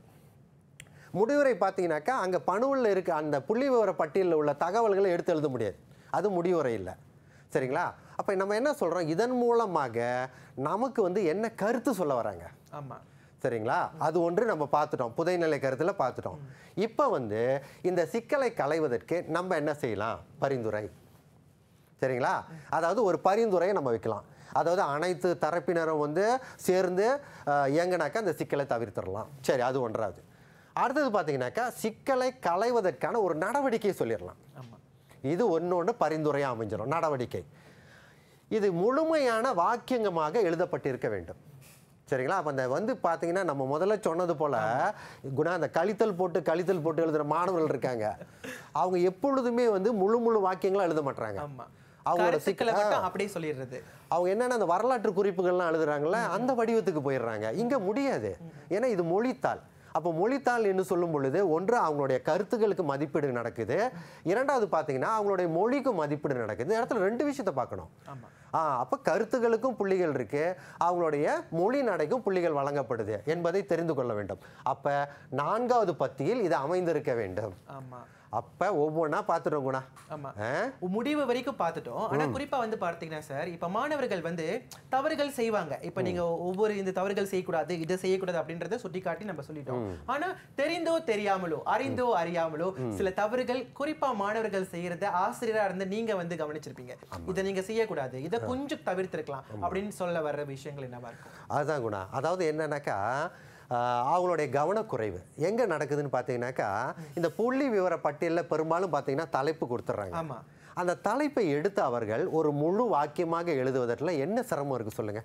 முடிவுரை பார்த்தீங்கன்னாக்கா அங்கே பணுவில் இருக்க அந்த புள்ளி விவர பட்டியலில் உள்ள தகவல்களை எடுத்து எழுத முடியாது அது முடிவுரை இல்லை சரிங்களா அப்போ நம்ம என்ன சொல்கிறோம் இதன் மூலமாக நமக்கு வந்து என்ன கருத்து சொல்ல வராங்க ஆமா சரிங்களா அது ஒன்று நம்ம பார்த்துட்டோம் புதைநிலை கருத்தில் பார்த்துட்டோம் இப்போ வந்து இந்த சிக்கலை களைவதற்கு நம்ம என்ன செய்யலாம் பரிந்துரை சரிங்களா அதாவது ஒரு பரிந்துரையை நம்ம வைக்கலாம் அதாவது அனைத்து தரப்பினரும் வந்து சேர்ந்து அஹ், இயங்குனாக்கா அந்த சிக்கலை தவிர்த்திடலாம் சரி அது ஒன்றாவது அடுத்தது பார்த்தீங்கன்னாக்கா சிக்கலை களைவதற்கான ஒரு நடவடிக்கையை சொல்லிடலாம் ஆமா இது ஒன்னொன்று பரிந்துரையாக அமைஞ்சிடும் நடவடிக்கை இது முழுமையான வாக்கியங்கமாக எழுதப்பட்டிருக்க வேண்டும் சரிங்களா அப்போ அந்த வந்து பார்த்தீங்கன்னா நம்ம முதல்ல சொன்னது போல குணா அந்த கழித்தல் போட்டு கழித்தல் போட்டு எழுதுகிற மாணவர்கள் இருக்காங்க அவங்க எப்பொழுதுமே வந்து முழு முழு வாக்கியங்களா எழுத மாட்டாங்க ஆமா அவங்களோட கருத்துக்களை சிக்கல் மட்டும் அப்படியே சொல்லிடுறது அவங்க என்னென்ன அந்த வரலாற்று குறிப்புகள்லாம் எழுதுறாங்கல்ல அந்த வடிவத்துக்கு போயிடுறாங்க இங்க முடியாது ஏன்னா இது மொழித்தாள் அப்போ மொழித்தாள் என்று சொல்லும் பொழுது ஒன்று அவங்களுடைய கருத்துக்களுக்கு மதிப்பீடு நடக்குது இரண்டாவது பார்த்தீங்கன்னா அவங்களுடைய மொழிக்கும் மதிப்பீடு நடக்குது இந்த இடத்துல ரெண்டு விஷயத்தை பார்க்கணும் ஆமா ஆ அப்போ கருத்துகளுக்கும் புள்ளிகள் இருக்கு அவங்களுடைய மொழி நடைக்கும் புள்ளிகள் வழங்கப்படுது என்பதை தெரிந்து கொள்ள வேண்டும் அப்போ நான்காவது பத்தியில் இது அமைந்திருக்க வேண்டும் ஆமா அப்போ ஒவ்வொன்றா பார்த்துட்டோம் குணா ஆமா ஆ? முடிவு வரைக்கும் பார்த்துட்டோம் ஆனா குறிப்பா வந்து பார்த்தீங்கன்னா சார் இப்ப மாணவர்கள் வந்து தவறுகள் செய்வாங்க இப்ப நீங்க ஒவ்வொரு இந்த தவறுகள் செய்யக்கூடாது இதை செய்யக்கூடாது அப்படின்றத சுட்டி காட்டி நம்ம சொல்லிட்டோம் ஆனா தெரிந்தோ தெரியாமலோ அறிந்தோ அறியாமலோ சில தவறுகள் குறிப்பா மாணவர்கள் செய்யறத ஆசிரியரா இருந்து நீங்க வந்து கவனிச்சிருப்பீங்க இதை நீங்க செய்யக்கூடாது இதை கொஞ்சம் தவிர்த்திருக்கலாம் அப்படின்னு சொல்ல வர்ற விஷயங்கள் என்னவா இருக்கும் அதுதான் குணா அதாவது என்னன்னாக்கா ஆஹ், அவங்களுடைய கவனக்குறைவு எங்கே நடக்குதுன்னு பார்த்தீங்கன்னாக்கா இந்த புள்ளி விவர பட்டியலில் பெரும்பாலும் பார்த்தீங்கன்னா தலைப்பு கொடுத்துட்றாங்க ஆமா அந்த தலைப்பை எடுத்து அவர்கள் ஒரு முழு வாக்கியமாக எழுதுவதற்குல என்ன சிரமம் இருக்கு சொல்லுங்க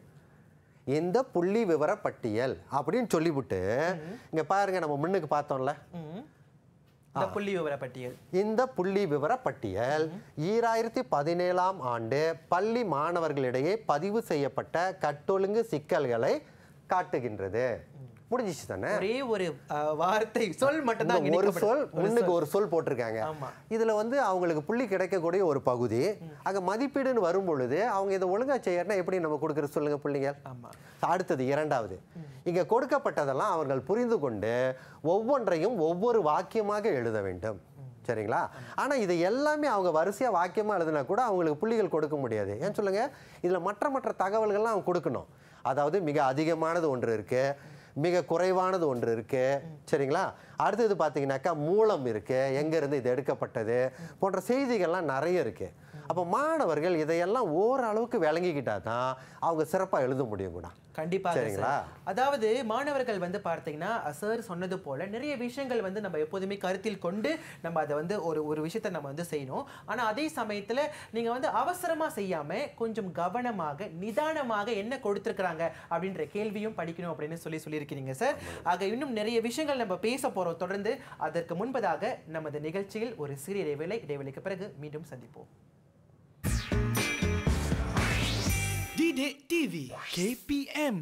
இந்த புள்ளி விவர பட்டியல் அப்படின்னு சொல்லிவிட்டு இங்க பாருங்க நம்ம முன்னுக்கு பார்த்தோம்ல ம். இந்த புள்ளி விவர பட்டியல் இந்த புள்ளி விவர பட்டியல் ஈராயிரத்தி பதினேழாம் ஆண்டு பள்ளி மாணவர்களிடையே பதிவு செய்யப்பட்ட கட்டொழுங்கு சிக்கல்களை காட்டுகின்றது முடிஞ்சிச்சு தானே ஒரே ஒரு அஹ், வார்த்தை சொல் மட்டும் தான் இந்த ஒரு சொல் முன்னுக்கு ஒரு சொல் போட்டிருக்காங்க ஆமா. இதுல வந்து அவங்களுக்கு புள்ளி கிடைக்கக்கூடிய ஒரு பகுதி அங்க மதிப்பீடுன்னு வரும் பொழுது அவங்க இதை ஒழுங்கா செய்யறனா எப்படி நம்ம கொடுக்குறது சொல்லுங்க பிள்ளைங்க ஆமா அடுத்தது இரண்டாவது இங்க கொடுக்கப்பட்டதெல்லாம் அவர்கள் புரிந்து கொண்டு ஒவ்வொன்றையும் ஒவ்வொரு வாக்கியமாக எழுத வேண்டும் சரிங்களா ஆனா இது எல்லாமே அவங்க வரிசையா வாக்கியமா எழுதினா கூட அவங்களுக்கு புள்ளிகள் கொடுக்க முடியாது ஏன் சொல்லுங்க இதுல மற்ற மற்ற தகவல்கள்லாம் அவங்க கொடுக்கணும் அதாவது மிக அதிகமானது ஒன்று இருக்கு மிக குறைவானது ஒன்று இருக்கு சரிங்களா அடுத்தது பார்த்தீங்கன்னாக்கா மூலம் இருக்கு எங்க இருந்து இது எடுக்கப்பட்டது போன்ற செய்திகள்லாம் நிறைய இருக்கு அப்போ மாணவர்கள் இதையெல்லாம் ஓரளவுக்கு விளங்கிக்கிட்டா தான் அவங்க சிறப்பா எழுத முடியும் கூட கண்டிப்பாக சரிங்களா? சார். அதாவது மாணவர்கள் வந்து பார்த்தீங்கன்னா சார் சொன்னது போல நிறைய விஷயங்கள் வந்து நம்ம எப்போதுமே கருத்தில் கொண்டு நம்ம அதை வந்து ஒரு ஒரு விஷயத்தை நம்ம வந்து செய்யணும் ஆனா அதே சமயத்துல நீங்க வந்து அவசரமா செய்யாம கொஞ்சம் கவனமாக நிதானமாக என்ன கொடுத்துருக்குறாங்க அப்படின்ற கேள்வியும் படிக்கணும் அப்படின்னு சொல்லி சொல்லியிருக்கிறீங்க சார் ஆக இன்னும் நிறைய விஷயங்கள் நம்ம பேச போறோம் தொடர்ந்து அதற்கு முன்பதாக நமது நிகழ்ச்சியில் ஒரு சிறிய இடைவேளை இடைவெளிக்கு பிறகு மீண்டும் சந்திப்போம் Didik TV KPM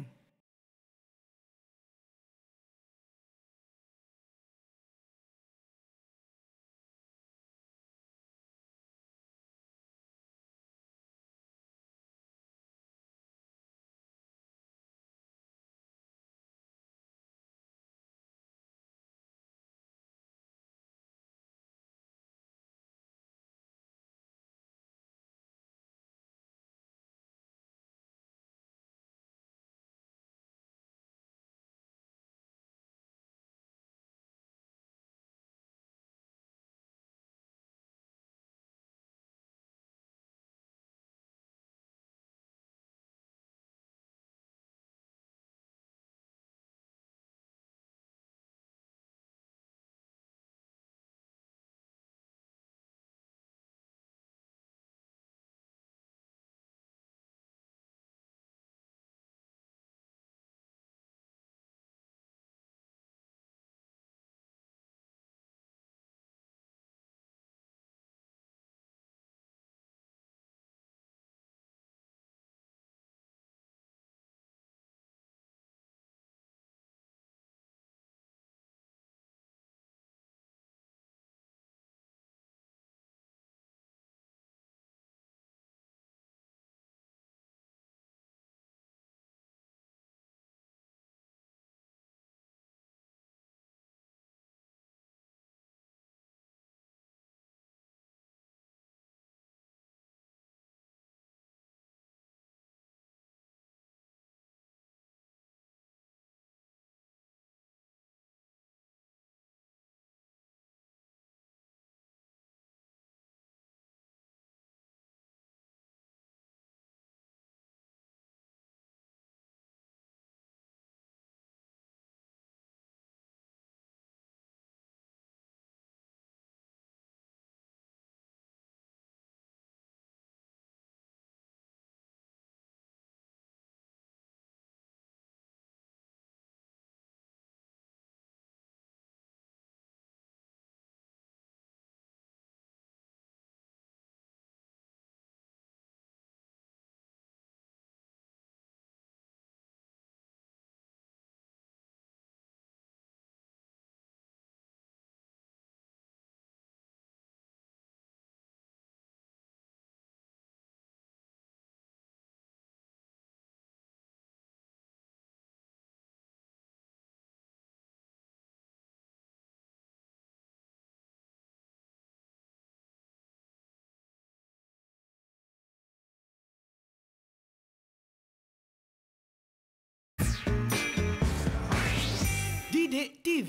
Didik TV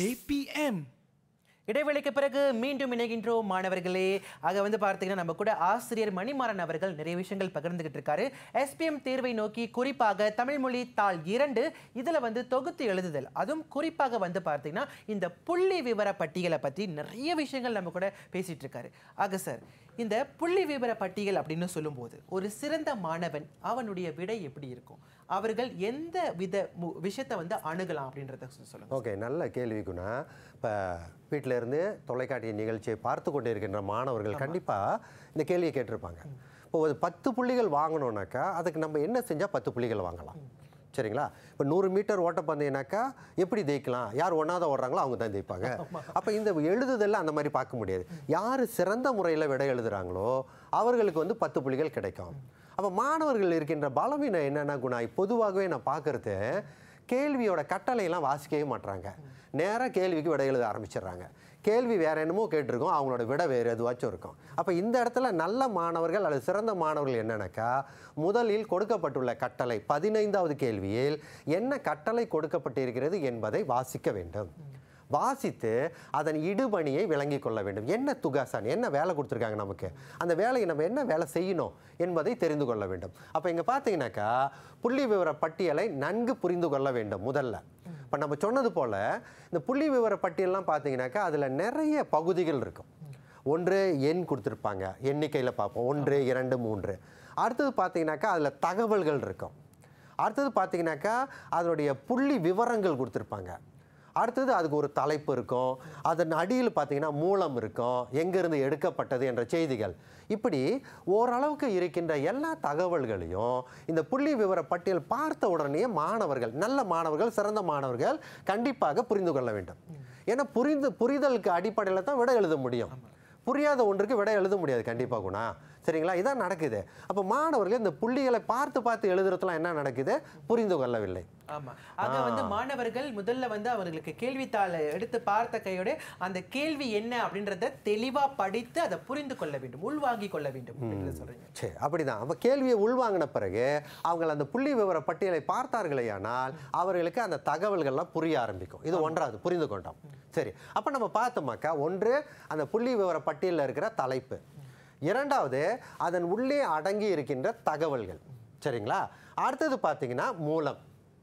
KPM இடைவெளிக்கு பிறகு மீண்டும் இணைகின்றோம் மாணவர்களே ஆக வந்து பார்த்தீங்கன்னா நம்ம கூட ஆசிரியர் மணிமாறன் அவர்கள் நிறைய விஷயங்கள் பகிர்ந்துகிட்டு இருக்காரு எஸ்பிஎம் தேர்வை நோக்கி குறிப்பாக தமிழ் மொழி தாள் இரண்டு இதுல வந்து தொகுத்து எழுதுதல் அதுவும் குறிப்பாக வந்து பார்த்தீங்கன்னா இந்த புள்ளி விவர பட்டியலை பற்றி நிறைய விஷயங்கள் நம்ம கூட பேசிட்டு இருக்காரு ஆக சார் இந்த புள்ளி விவர பட்டியல் அப்படின்னு சொல்லும்போது ஒரு சிறந்த மாணவன் அவனுடைய விடை எப்படி இருக்கும் அவர்கள் எந்த வித மு- விஷயத்தை வந்து அணுகலாம் அப்படின்றத சொல்லுங்க ஓகே நல்ல கேள்வி குணா இப்போ வீட்டில் இருந்து தொலைக்காட்சி நிகழ்ச்சியை பார்த்து கொண்டு இருக்கின்ற மாணவர்கள் கண்டிப்பாக இந்த கேள்வியை கேட்டிருப்பாங்க இப்போ ஒரு பத்து புள்ளிகள் வாங்கணும்னாக்கா அதுக்கு நம்ம என்ன செஞ்சால் பத்து புள்ளிகள் வாங்கலாம் சரிங்களா இப்போ நூறு மீட்டர் ஓட்டப்பந்தயம்னாக்கா எப்படி ஜெயிக்கலாம் யார் ஒன்றாவது ஓடுறாங்களோ அவங்க தான் ஜெயிப்பாங்க அப்போ இந்த எழுதுதல்ல அந்த மாதிரி பார்க்க முடியாது யார் சிறந்த முறையில் விடை எழுதுறாங்களோ அவர்களுக்கு வந்து பத்து புள்ளிகள் கிடைக்கும் அப்போ மாணவர்கள் இருக்கின்ற பலவீனம் என்னென்ன குணா பொதுவாகவே நான் பார்க்குறது கேள்வியோட கட்டளையெல்லாம் வாசிக்கவே மாட்றாங்க நேராக கேள்விக்கு விடை எழுத ஆரம்பிச்சிடுறாங்க கேள்வி வேற என்னமோ கேட்டிருக்கோம் அவங்களோட விட வேறு எதுவாச்சும் இருக்கும் அப்போ இந்த இடத்துல நல்ல மாணவர்கள் அல்லது சிறந்த மாணவர்கள் என்னன்னாக்கா முதலில் கொடுக்கப்பட்டுள்ள கட்டளை பதினைந்தாவது கேள்வியில் என்ன கட்டளை கொடுக்கப்பட்டிருக்கிறது என்பதை வாசிக்க வேண்டும் வாசித்து அதன் இடுபணியை விளங்கி கொள்ள வேண்டும் என்ன துகாசான் என்ன வேலை கொடுத்துருக்காங்க நமக்கு அந்த வேலையை நம்ம என்ன வேலை செய்யணும் என்பதை தெரிந்து கொள்ள வேண்டும் அப்போ இங்கே பார்த்தீங்கன்னாக்கா புள்ளி விவர பட்டியலை நன்கு புரிந்து கொள்ள வேண்டும் முதல்ல இப்போ நம்ம சொன்னது போல் இந்த புள்ளி விவர பட்டியல்லாம் பார்த்தீங்கன்னாக்கா அதில் நிறைய பகுதிகள் இருக்கும் ஒன்று எண் கொடுத்துருப்பாங்க எண்ணிக்கையில் பார்ப்போம் ஒன்று இரண்டு மூன்று அடுத்தது பார்த்தீங்கன்னாக்கா அதில் தகவல்கள் இருக்கும் அடுத்தது பார்த்தீங்கன்னாக்கா அதனுடைய புள்ளி விவரங்கள் கொடுத்துருப்பாங்க அடுத்தது அதுக்கு ஒரு தலைப்பு இருக்கும் அதன் அடியில் பார்த்தீங்கன்னா மூலம் இருக்கும் எங்கிருந்து எடுக்கப்பட்டது என்ற செய்திகள் இப்படி ஓரளவுக்கு இருக்கின்ற எல்லா தகவல்களையும் இந்த புள்ளி விவர பட்டியல் பார்த்த உடனே மாணவர்கள் நல்ல மாணவர்கள் சிறந்த மாணவர்கள் கண்டிப்பாக புரிந்து கொள்ள வேண்டும் ஏன்னா புரிந்து புரிதலுக்கு அடிப்படையில் தான் விட எழுத முடியும் புரியாத ஒன்றுக்கு விட எழுத முடியாது கண்டிப்பாக குணா சரிங்களா இதான் நடக்குது அப்போ மாணவர்கள் இந்த புள்ளிகளை பார்த்து பார்த்து எழுதுறதுலாம் என்ன நடக்குது புரிந்து கொள்ளவில்லை ஆமா ஆக வந்து மாணவர்கள் முதல்ல வந்து அவர்களுக்கு கேள்வித்தாளை எடுத்து பார்த்த கையோட அந்த கேள்வி என்ன அப்படின்றத தெளிவா படித்து அதை புரிந்து கொள்ள வேண்டும் உள்வாங்கிக் கொள்ள வேண்டும் அப்படின்னு சொல்றீங்க சரி அப்படிதான் அப்போ கேள்வியை உள்வாங்கின பிறகு அவங்க அந்த புள்ளி விவர பட்டியலை பார்த்தார்களேயானால் அவர்களுக்கு அந்த தகவல்கள்லாம் புரிய ஆரம்பிக்கும் இது ஒன்றாவது புரிந்து கொண்டோம் சரி அப்போ நம்ம பார்த்தோமாக்கா ஒன்று அந்த புள்ளி விவர பட்டியலில் இருக்கிற தலைப்பு இரண்டாவது அதன் உள்ளே அடங்கி இருக்கின்ற தகவல்கள் சரிங்களா அடுத்தது பார்த்தீங்கன்னா மூலம்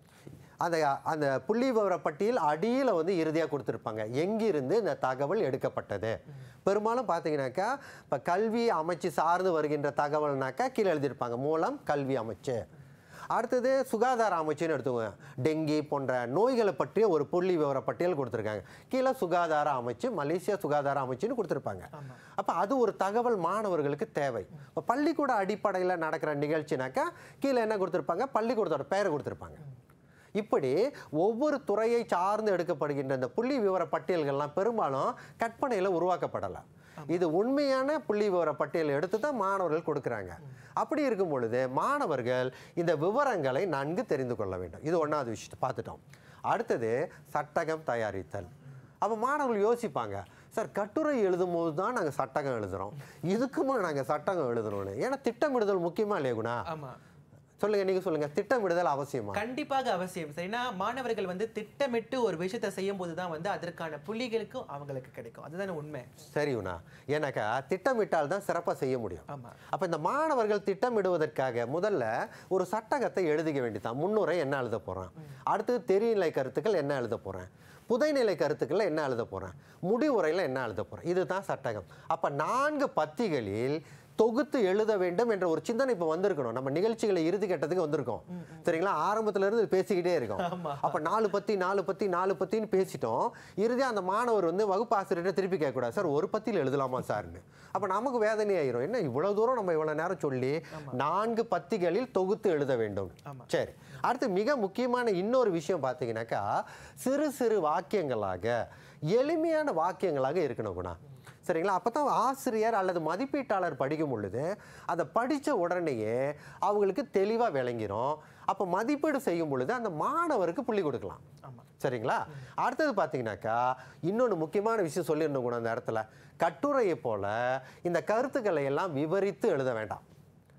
அந்த அந்த புள்ளி விவர பட்டியல் அடியில் வந்து இறுதியாக கொடுத்துருப்பாங்க எங்கிருந்து இந்த தகவல் எடுக்கப்பட்டது பெரும்பாலும் பார்த்தீங்கன்னாக்கா இப்போ கல்வி அமைச்சு சார்ந்து வருகின்ற தகவல்னாக்கா கீழே எழுதியிருப்பாங்க மூலம் கல்வி அமைச்சு அடுத்தது சுகாதார அமைச்சுன்னு எடுத்துக்கோங்க டெங்கி போன்ற நோய்களை பற்றிய ஒரு புள்ளி விவர பட்டியல் கொடுத்துருக்காங்க கீழே சுகாதார அமைச்சு மலேசியா சுகாதார அமைச்சுன்னு கொடுத்துருப்பாங்க அப்போ அது ஒரு தகவல் மாணவர்களுக்கு தேவை இப்போ பள்ளிக்கூட அடிப்படையில் நடக்கிற நிகழ்ச்சினாக்கா கீழே என்ன கொடுத்துருப்பாங்க பள்ளிக்கூடத்தோட பெயரை கொடுத்துருப்பாங்க இப்படி ஒவ்வொரு துறையை சார்ந்து எடுக்கப்படுகின்ற இந்த புள்ளி விவர பட்டியல்கள்லாம் பெரும்பாலும் கற்பனையில் உருவாக்கப்படலை இது உண்மையான புள்ளி விவர பட்டியல் எடுத்து தான் மாணவர்கள் கொடுக்குறாங்க அப்படி இருக்கும் பொழுது மாணவர்கள் இந்த விவரங்களை நன்கு தெரிந்து கொள்ள வேண்டும் இது ஒன்றாவது விஷயத்தை பார்த்துட்டோம் அடுத்தது சட்டகம் தயாரித்தல் அப்போ மாணவர்கள் யோசிப்பாங்க சார் கட்டுரை எழுதும் போது தான் நாங்கள் சட்டகம் எழுதுகிறோம் இதுக்குமா நாங்கள் சட்டகம் எழுதுறோம்னு ஏன்னா திட்டமிடுதல் முக்கியமா இல்லையா குணா ஆமா சொல்லுங்க நீங்க சொல்லுங்க திட்டமிடுதல் அவசியமா கண்டிப்பாக அவசியம் சார் ஏன்னா மாணவர்கள் வந்து திட்டமிட்டு ஒரு விஷயத்தை செய்யும் போது தான் வந்து அதற்கான புள்ளிகளுக்கும் அவங்களுக்கு கிடைக்கும் அதுதானே உண்மை சரி உணா ஏன்னாக்கா திட்டமிட்டால் தான் சிறப்பாக செய்ய முடியும் ஆமா அப்போ இந்த மாணவர்கள் திட்டமிடுவதற்காக முதல்ல ஒரு சட்டகத்தை எழுதிக்க வேண்டியதான் முன்னுரை என்ன எழுத போகிறேன் அடுத்தது தெரிநிலை கருத்துக்கள் என்ன எழுத போகிறேன் புதைநிலை கருத்துக்களில் என்ன எழுத போகிறேன் முடிவுரையில் என்ன எழுத போகிறேன் இதுதான் சட்டகம் அப்போ நான்கு பத்திகளில் தொகுத்து எழுத வேண்டும் என்ற ஒரு சிந்தனை இப்போ வந்திருக்கணும் நம்ம நிகழ்ச்சிகளை இறுதி கட்டத்துக்கு வந்திருக்கோம் சரிங்களா ஆரம்பத்துல இருந்து பேசிக்கிட்டே இருக்கோம் ஆமா. அப்ப நாலு பத்தி நாலு பத்தி நாலு பத்தின்னு பேசிட்டோம் இறுதியா அந்த மாணவர் வந்து வகுப்பு ஆசிரியர்கிட்ட திருப்பி கேட்கக்கூடாது சார் ஒரு பத்தியில் எழுதலாமா சார்னு அப்ப நமக்கு வேதனை ஆயிரும் என்ன இவ்வளவு தூரம் நம்ம இவ்வளவு நேரம் சொல்லி நான்கு பத்திகளில் தொகுத்து எழுத வேண்டும் சரி அடுத்து மிக முக்கியமான இன்னொரு விஷயம் பார்த்தீங்கன்னாக்கா சிறு சிறு வாக்கியங்களாக எளிமையான வாக்கியங்களாக இருக்கணும் குணா சரிங்களா அப்போ தான் ஆசிரியர் அல்லது மதிப்பீட்டாளர் படிக்கும் பொழுது அதை படித்த உடனேயே அவங்களுக்கு தெளிவாக விளங்கிரும் அப்போ மதிப்பீடு செய்யும் பொழுது அந்த மாணவருக்கு புள்ளி கொடுக்கலாம் ஆமா சரிங்களா அடுத்தது பார்த்தீங்கன்னாக்கா இன்னொன்று முக்கியமான விஷயம் சொல்லியிருந்தோம் கூட அந்த இடத்துல கட்டுரையை போல இந்த கருத்துக்களை எல்லாம் விவரித்து எழுத வேண்டாம்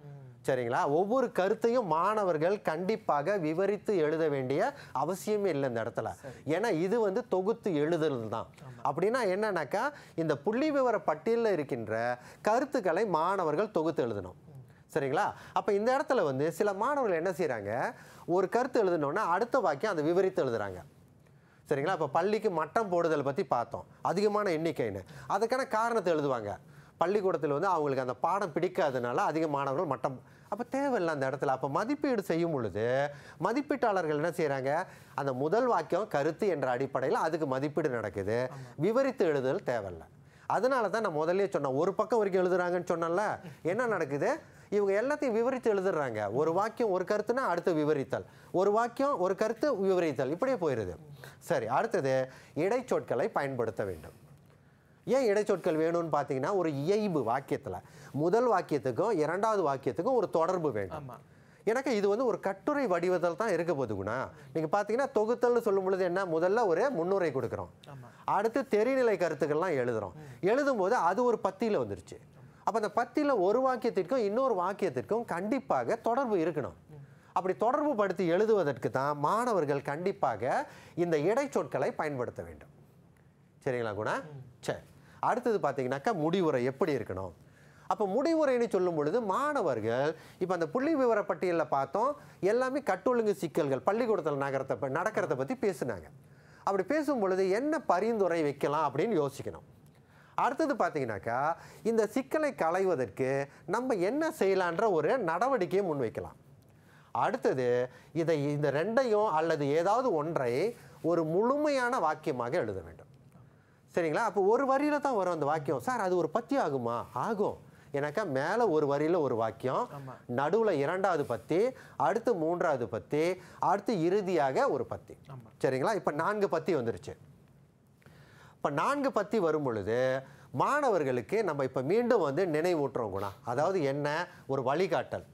சரிங்களா ஒவ்வொரு கருத்தையும் மாணவர்கள் கண்டிப்பாக விவரித்து எழுத வேண்டிய அவசியமே இல்லை இந்த இடத்துல ஏன்னா இது வந்து தொகுத்து எழுதுறது தான் அப்படின்னா என்னன்னாக்கா இந்த புள்ளி விவர பட்டியலில் இருக்கின்ற கருத்துக்களை மாணவர்கள் தொகுத்து எழுதணும் சரிங்களா அப்போ இந்த இடத்துல வந்து சில மாணவர்கள் என்ன செய்கிறாங்க ஒரு கருத்து எழுதணுன்னா அடுத்த வாக்கியம் அதை விவரித்து எழுதுறாங்க சரிங்களா இப்போ பள்ளிக்கு மட்டம் போடுதல் பற்றி பார்த்தோம் அதிகமான எண்ணிக்கைன்னு அதுக்கான காரணத்தை எழுதுவாங்க பள்ளிக்கூடத்தில் வந்து அவங்களுக்கு அந்த பாடம் பிடிக்காதனால அதிக மாணவர்கள் மட்டம் அப்போ தேவையில்லை அந்த இடத்துல அப்போ மதிப்பீடு செய்யும் பொழுது மதிப்பீட்டாளர்கள் என்ன செய்கிறாங்க அந்த முதல் வாக்கியம் கருத்து என்ற அடிப்படையில் அதுக்கு மதிப்பீடு நடக்குது விவரித்து எழுதுதல் தேவையில்லை அதனால தான் நான் முதல்லயே சொன்னேன் ஒரு பக்கம் வரைக்கும் எழுதுறாங்கன்னு சொன்னேன்ல என்ன நடக்குது இவங்க எல்லாத்தையும் விவரித்து எழுதுறாங்க ஒரு வாக்கியம் ஒரு கருத்துனா அடுத்து விவரித்தல் ஒரு வாக்கியம் ஒரு கருத்து விவரித்தல் இப்படியே போயிடுது சரி அடுத்தது இடைச்சொற்களை பயன்படுத்த வேண்டும் ஏன் இடைச்சொற்கள் வேணும்னு பார்த்தீங்கன்னா ஒரு இயைபு வாக்கியத்தில் முதல் வாக்கியத்துக்கும் இரண்டாவது வாக்கியத்துக்கும் ஒரு தொடர்பு வேண்டும் ஆமா எனக்கு இது வந்து ஒரு கட்டுரை வடிவத்தில் தான் இருக்க போகுது குணா நீங்கள் பார்த்தீங்கன்னா தொகுத்தல்னு சொல்லும் பொழுது என்ன முதல்ல ஒரு முன்னுரை கொடுக்குறோம் ஆமா அடுத்து தெரிநிலை கருத்துக்கள்லாம் எழுதுறோம் எழுதும்போது அது ஒரு பத்தியில் வந்துருச்சு அப்போ அந்த பத்தியில் ஒரு வாக்கியத்திற்கும் இன்னொரு வாக்கியத்திற்கும் கண்டிப்பாக தொடர்பு இருக்கணும் அப்படி தொடர்பு படுத்தி எழுதுவதற்கு தான் மாணவர்கள் கண்டிப்பாக இந்த இடைச்சொற்களை பயன்படுத்த வேண்டும் சரிங்களா குணா சரி அடுத்தது பார்த்தீங்கன்னாக்கா முடிவுரை எப்படி இருக்கணும் அப்போ முடிவுரைன்னு சொல்லும் பொழுது மாணவர்கள் இப்போ அந்த புள்ளி விவர பட்டியலில் பார்த்தோம் எல்லாமே கட்டொழுங்கு சிக்கல்கள் பள்ளிக்கூடத்தில் நகரத்தை ப- நடக்கிறத பற்றி பேசுனாங்க அப்படி பேசும் பொழுது என்ன பரிந்துரை வைக்கலாம் அப்படின்னு யோசிக்கணும் அடுத்தது பார்த்தீங்கன்னாக்கா இந்த சிக்கலை களைவதற்கு நம்ம என்ன செய்யலான்ற ஒரு நடவடிக்கையை முன்வைக்கலாம் அடுத்தது இதை இந்த ரெண்டையும் அல்லது ஏதாவது ஒன்றை ஒரு முழுமையான வாக்கியமாக எழுத வேண்டும் சரிங்களா அப்போ ஒரு வரியில தான் வரும் அந்த வாக்கியம் சார் அது ஒரு பத்தி ஆகுமா ஆகும் எனக்கா மேலே ஒரு வரியில ஒரு வாக்கியம் ஆமா. நடுவில் இரண்டாவது பத்தி அடுத்து மூன்றாவது பத்தி அடுத்து இறுதியாக ஒரு பத்தி ஆமா. சரிங்களா இப்போ நான்கு பத்தி வந்துருச்சு இப்போ நான்கு பத்தி வரும் பொழுது மாணவர்களுக்கு நம்ம இப்போ மீண்டும் வந்து நினைவூட்டுறோம் குணா அதாவது என்ன ஒரு வழிகாட்டல்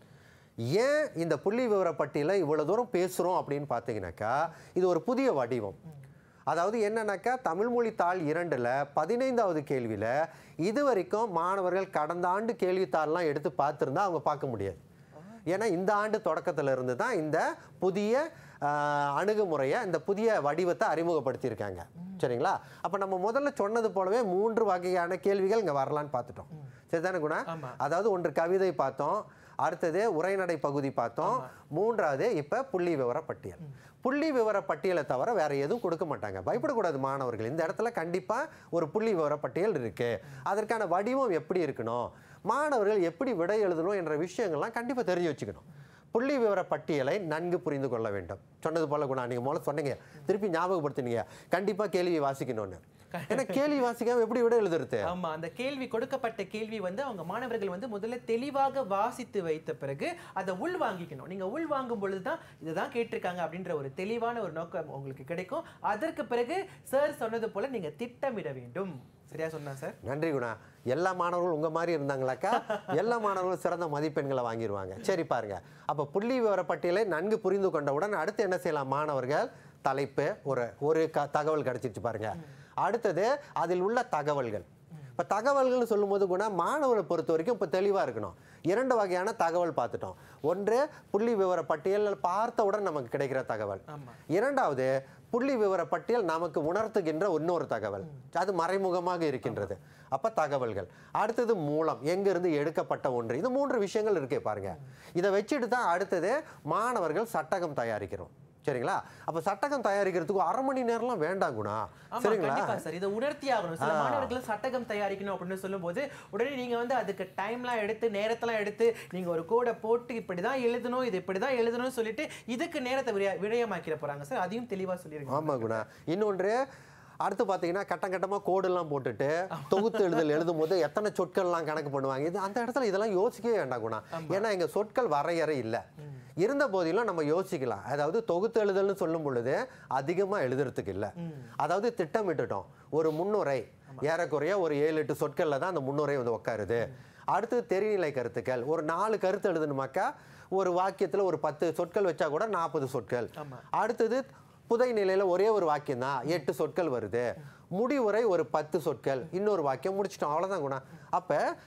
ஏன் இந்த புள்ளி விவர பட்டியலை இவ்வளோ தூரம் பேசுகிறோம் அப்படின்னு பார்த்தீங்கன்னாக்கா இது ஒரு புதிய வடிவம் அதாவது என்னன்னாக்கா தமிழ்மொழி தாள் இரண்டில் பதினைந்தாவது கேள்வியில் இது வரைக்கும் மாணவர்கள் கடந்த ஆண்டு கேள்வித்தாள்லாம் எடுத்து பார்த்துருந்தா அவங்க பார்க்க முடியாது ஏன்னா இந்த ஆண்டு தொடக்கத்துல இருந்து தான் இந்த புதிய ஆஹ், அணுகுமுறையை இந்த புதிய வடிவத்தை அறிமுகப்படுத்தியிருக்காங்க சரிங்களா அப்போ நம்ம முதல்ல சொன்னது போலவே மூன்று வகையான கேள்விகள் இங்கே வரலான்னு பார்த்துட்டோம் சரிதானே குணா ஆமா. அதாவது ஒன்று கவிதை பார்த்தோம் அடுத்தது உரைநடை பகுதி பார்த்தோம் மூன்றாவது இப்போ புள்ளி விவர பட்டியல் புள்ளி விவர பட்டியலை தவிர வேற எதுவும் கொடுக்க மாட்டாங்க பயப்படக்கூடாது மாணவர்கள் இந்த இடத்துல கண்டிப்பாக ஒரு புள்ளி விவர பட்டியல் இருக்கு அதற்கான வடிவம் எப்படி இருக்கணும் மாணவர்கள் எப்படி விடை எழுதணும் என்ற விஷயங்கள்லாம் கண்டிப்பாக தெரிஞ்சு வச்சுக்கணும் புள்ளி விவர பட்டியலை நன்கு புரிந்து கொள்ள வேண்டும் சொன்னது போல குணா நீங்கள் முதல்ல சொன்னீங்க திருப்பி ஞாபகப்படுத்தினீங்க கண்டிப்பாக கேள்வி வாசிக்கணும்னு ஏன்னா கேள்வி வாசிக்காம எப்படி விட எழுதுறது ஆமா அந்த கேள்வி கொடுக்கப்பட்ட கேள்வி வந்து அவங்க மாணவர்கள் வந்து முதல்ல தெளிவாக வாசித்து வைத்த பிறகு அதை உள் வாங்கிக்கணும் நீங்க உள் வாங்கும் பொழுது தான் இதுதான் கேட்டிருக்காங்க அப்படின்ற ஒரு தெளிவான ஒரு நோக்கம் உங்களுக்கு கிடைக்கும் அதற்கு பிறகு சார் சொன்னது போல நீங்க திட்டமிட வேண்டும் சரியா சொன்னா சார் நன்றி குணா எல்லா மாணவர்களும் உங்க மாதிரி இருந்தாங்களாக்கா எல்லா மாணவர்களும் சிறந்த மதிப்பெண்களை வாங்கிடுவாங்க சரி பாருங்க அப்ப புள்ளி விவர பட்டியலை நன்கு புரிந்து கொண்டவுடன் அடுத்து என்ன செய்யலாம் மாணவர்கள் தலைப்பு ஒரு ஒரு க தகவல் கிடைச்சிருச்சு பாருங்க அடுத்தது அதில் உள்ள தகவல்கள் இப்போ தகவல்கள்னு சொல்லும்போது குணா மாணவரை பொறுத்த வரைக்கும் இப்போ தெளிவாக இருக்கணும் இரண்டு வகையான தகவல் பார்த்துட்டோம் ஒன்று புள்ளி விவர பட்டியலில் பார்த்தவுடன் நமக்கு கிடைக்கிற தகவல் ஆமா இரண்டாவது புள்ளி விவர பட்டியல் நமக்கு உணர்த்துகின்ற இன்னொரு தகவல் அது மறைமுகமாக இருக்கின்றது அப்ப தகவல்கள் அடுத்தது மூலம் எங்கிருந்து எடுக்கப்பட்ட ஒன்று இது மூன்று விஷயங்கள் இருக்கே பாருங்க இதை வச்சுட்டு தான் அடுத்தது மாணவர்கள் சட்டகம் தயாரிக்கிறோம் சரிங்களா அப்ப சட்டகம் தயாரிக்கிறதுக்கு அரை மணி நேரம்லாம் வேண்டாம் குணா ஆமா சரிங்களா கண்டிப்பா சார் இதை உணர்த்தி ஆகணும் சில மாணவர்கள் சட்டகம் தயாரிக்கணும் அப்படின்னு சொல்லும்போது உடனே நீங்க வந்து அதுக்கு டைம்லாம் எடுத்து நேரத்தெல்லாம் எடுத்து நீங்க ஒரு கோடை போட்டு இப்படிதான் எழுதணும் இது இப்படிதான் எழுதணும்னு சொல்லிட்டு இதுக்கு நேரத்தை விரய- விரயமாக்கிற போறாங்க சார் அதையும் தெளிவா சொல்லிருங்க ஆமா குணா இன்னொன்று அடுத்து பார்த்தீங்கன்னா கட்டம் கட்டமாக கோடெல்லாம் போட்டுட்டு தொகுத்து எழுதல் எழுதும் போது எத்தனை சொற்கள்லாம் கணக்கு பண்ணுவாங்க இது அந்த இடத்துல இதெல்லாம் யோசிக்கவே வேண்டாம் குணா ஏன்னா எங்க சொற்கள் வரையறை இல்லை இருந்த போதிலும் நம்ம யோசிக்கலாம் அதாவது தொகுத்து எழுதல்னு சொல்லும் பொழுது அதிகமாக எழுதுறதுக்கு இல்லை அதாவது திட்டமிட்டுட்டோம் ஒரு முன்னுரை ஏறக்குறைய ஒரு ஏழு எட்டு சொற்களில் தான் அந்த முன்னுரை வந்து உட்காருது அடுத்து தெரிநிலை கருத்துக்கள் ஒரு நாலு கருத்து எழுதணுமாக்கா ஒரு வாக்கியத்தில் ஒரு பத்து சொற்கள் வச்சா கூட நாற்பது சொற்கள் ஆமா. அடுத்தது புதை நிலையில ஒரே ஒரு வாக்கியம் தான் எட்டு சொற்கள் வருது முடிவுரை ஒரு பத்து சொற்கள் இன்னொரு வாக்கியம் முடிச்சிட்டோம் அவ்வளவுதான் குணா அப்ப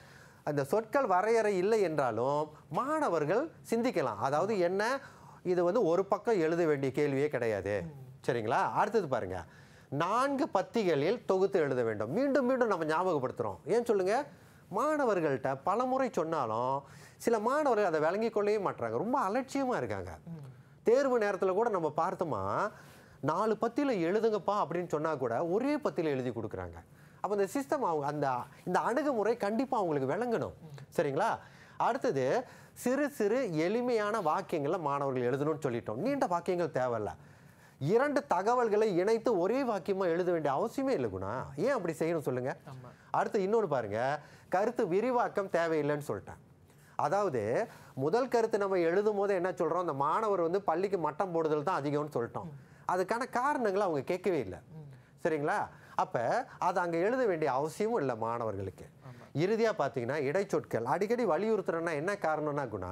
அந்த சொற்கள் வரையறை இல்லை என்றாலும் மாணவர்கள் சிந்திக்கலாம் அதாவது என்ன இது வந்து ஒரு பக்கம் எழுத வேண்டிய கேள்வியே கிடையாது சரிங்களா அடுத்தது பாருங்க நான்கு பத்திகளில் தொகுத்து எழுத வேண்டும் மீண்டும் மீண்டும் நம்ம ஞாபகப்படுத்துகிறோம் ஏன் சொல்லுங்க மாணவர்கள்ட்ட பலமுறை சொன்னாலும் சில மாணவர்கள் அதை விளங்கிக் கொள்ளவே மாட்றாங்க ரொம்ப அலட்சியமாக இருக்காங்க தேர்வு நேரத்தில் கூட நம்ம பார்த்தோமா நாலு பத்தியில் எழுதுங்கப்பா அப்படின்னு சொன்னால் கூட ஒரே பத்தியில் எழுதி கொடுக்குறாங்க அப்போ இந்த சிஸ்டம் அவங்க அந்த இந்த அணுகுமுறை கண்டிப்பாக அவங்களுக்கு விளங்கணும் சரிங்களா அடுத்தது சிறு சிறு எளிமையான வாக்கியங்களை மாணவர்கள் எழுதணும்னு சொல்லிட்டோம் நீண்ட வாக்கியங்கள் தேவையில்ல இரண்டு தகவல்களை இணைத்து ஒரே வாக்கியமாக எழுத வேண்டிய அவசியமே இல்லை குணா ஏன் அப்படி செய்யணும் சொல்லுங்க அடுத்து இன்னொன்று பாருங்க கருத்து விரிவாக்கம் தேவையில்லைன்னு சொல்லிட்டேன் அதாவது முதல் கருத்து நம்ம எழுதும் போது என்ன சொல்றோம் அந்த மாணவர் வந்து பள்ளிக்கு மட்டம் போடுதல் தான் அதிகம்னு சொல்லிட்டோம் அதுக்கான காரணங்களை அவங்க கேட்கவே இல்லை சரிங்களா அப்ப அது அங்க எழுத வேண்டிய அவசியமும் இல்லை மாணவர்களுக்கு இறுதியா பார்த்தீங்கன்னா இடைச்சொற்கள் அடிக்கடி வலியுறுத்துறேன்னா என்ன காரணம்னா குணா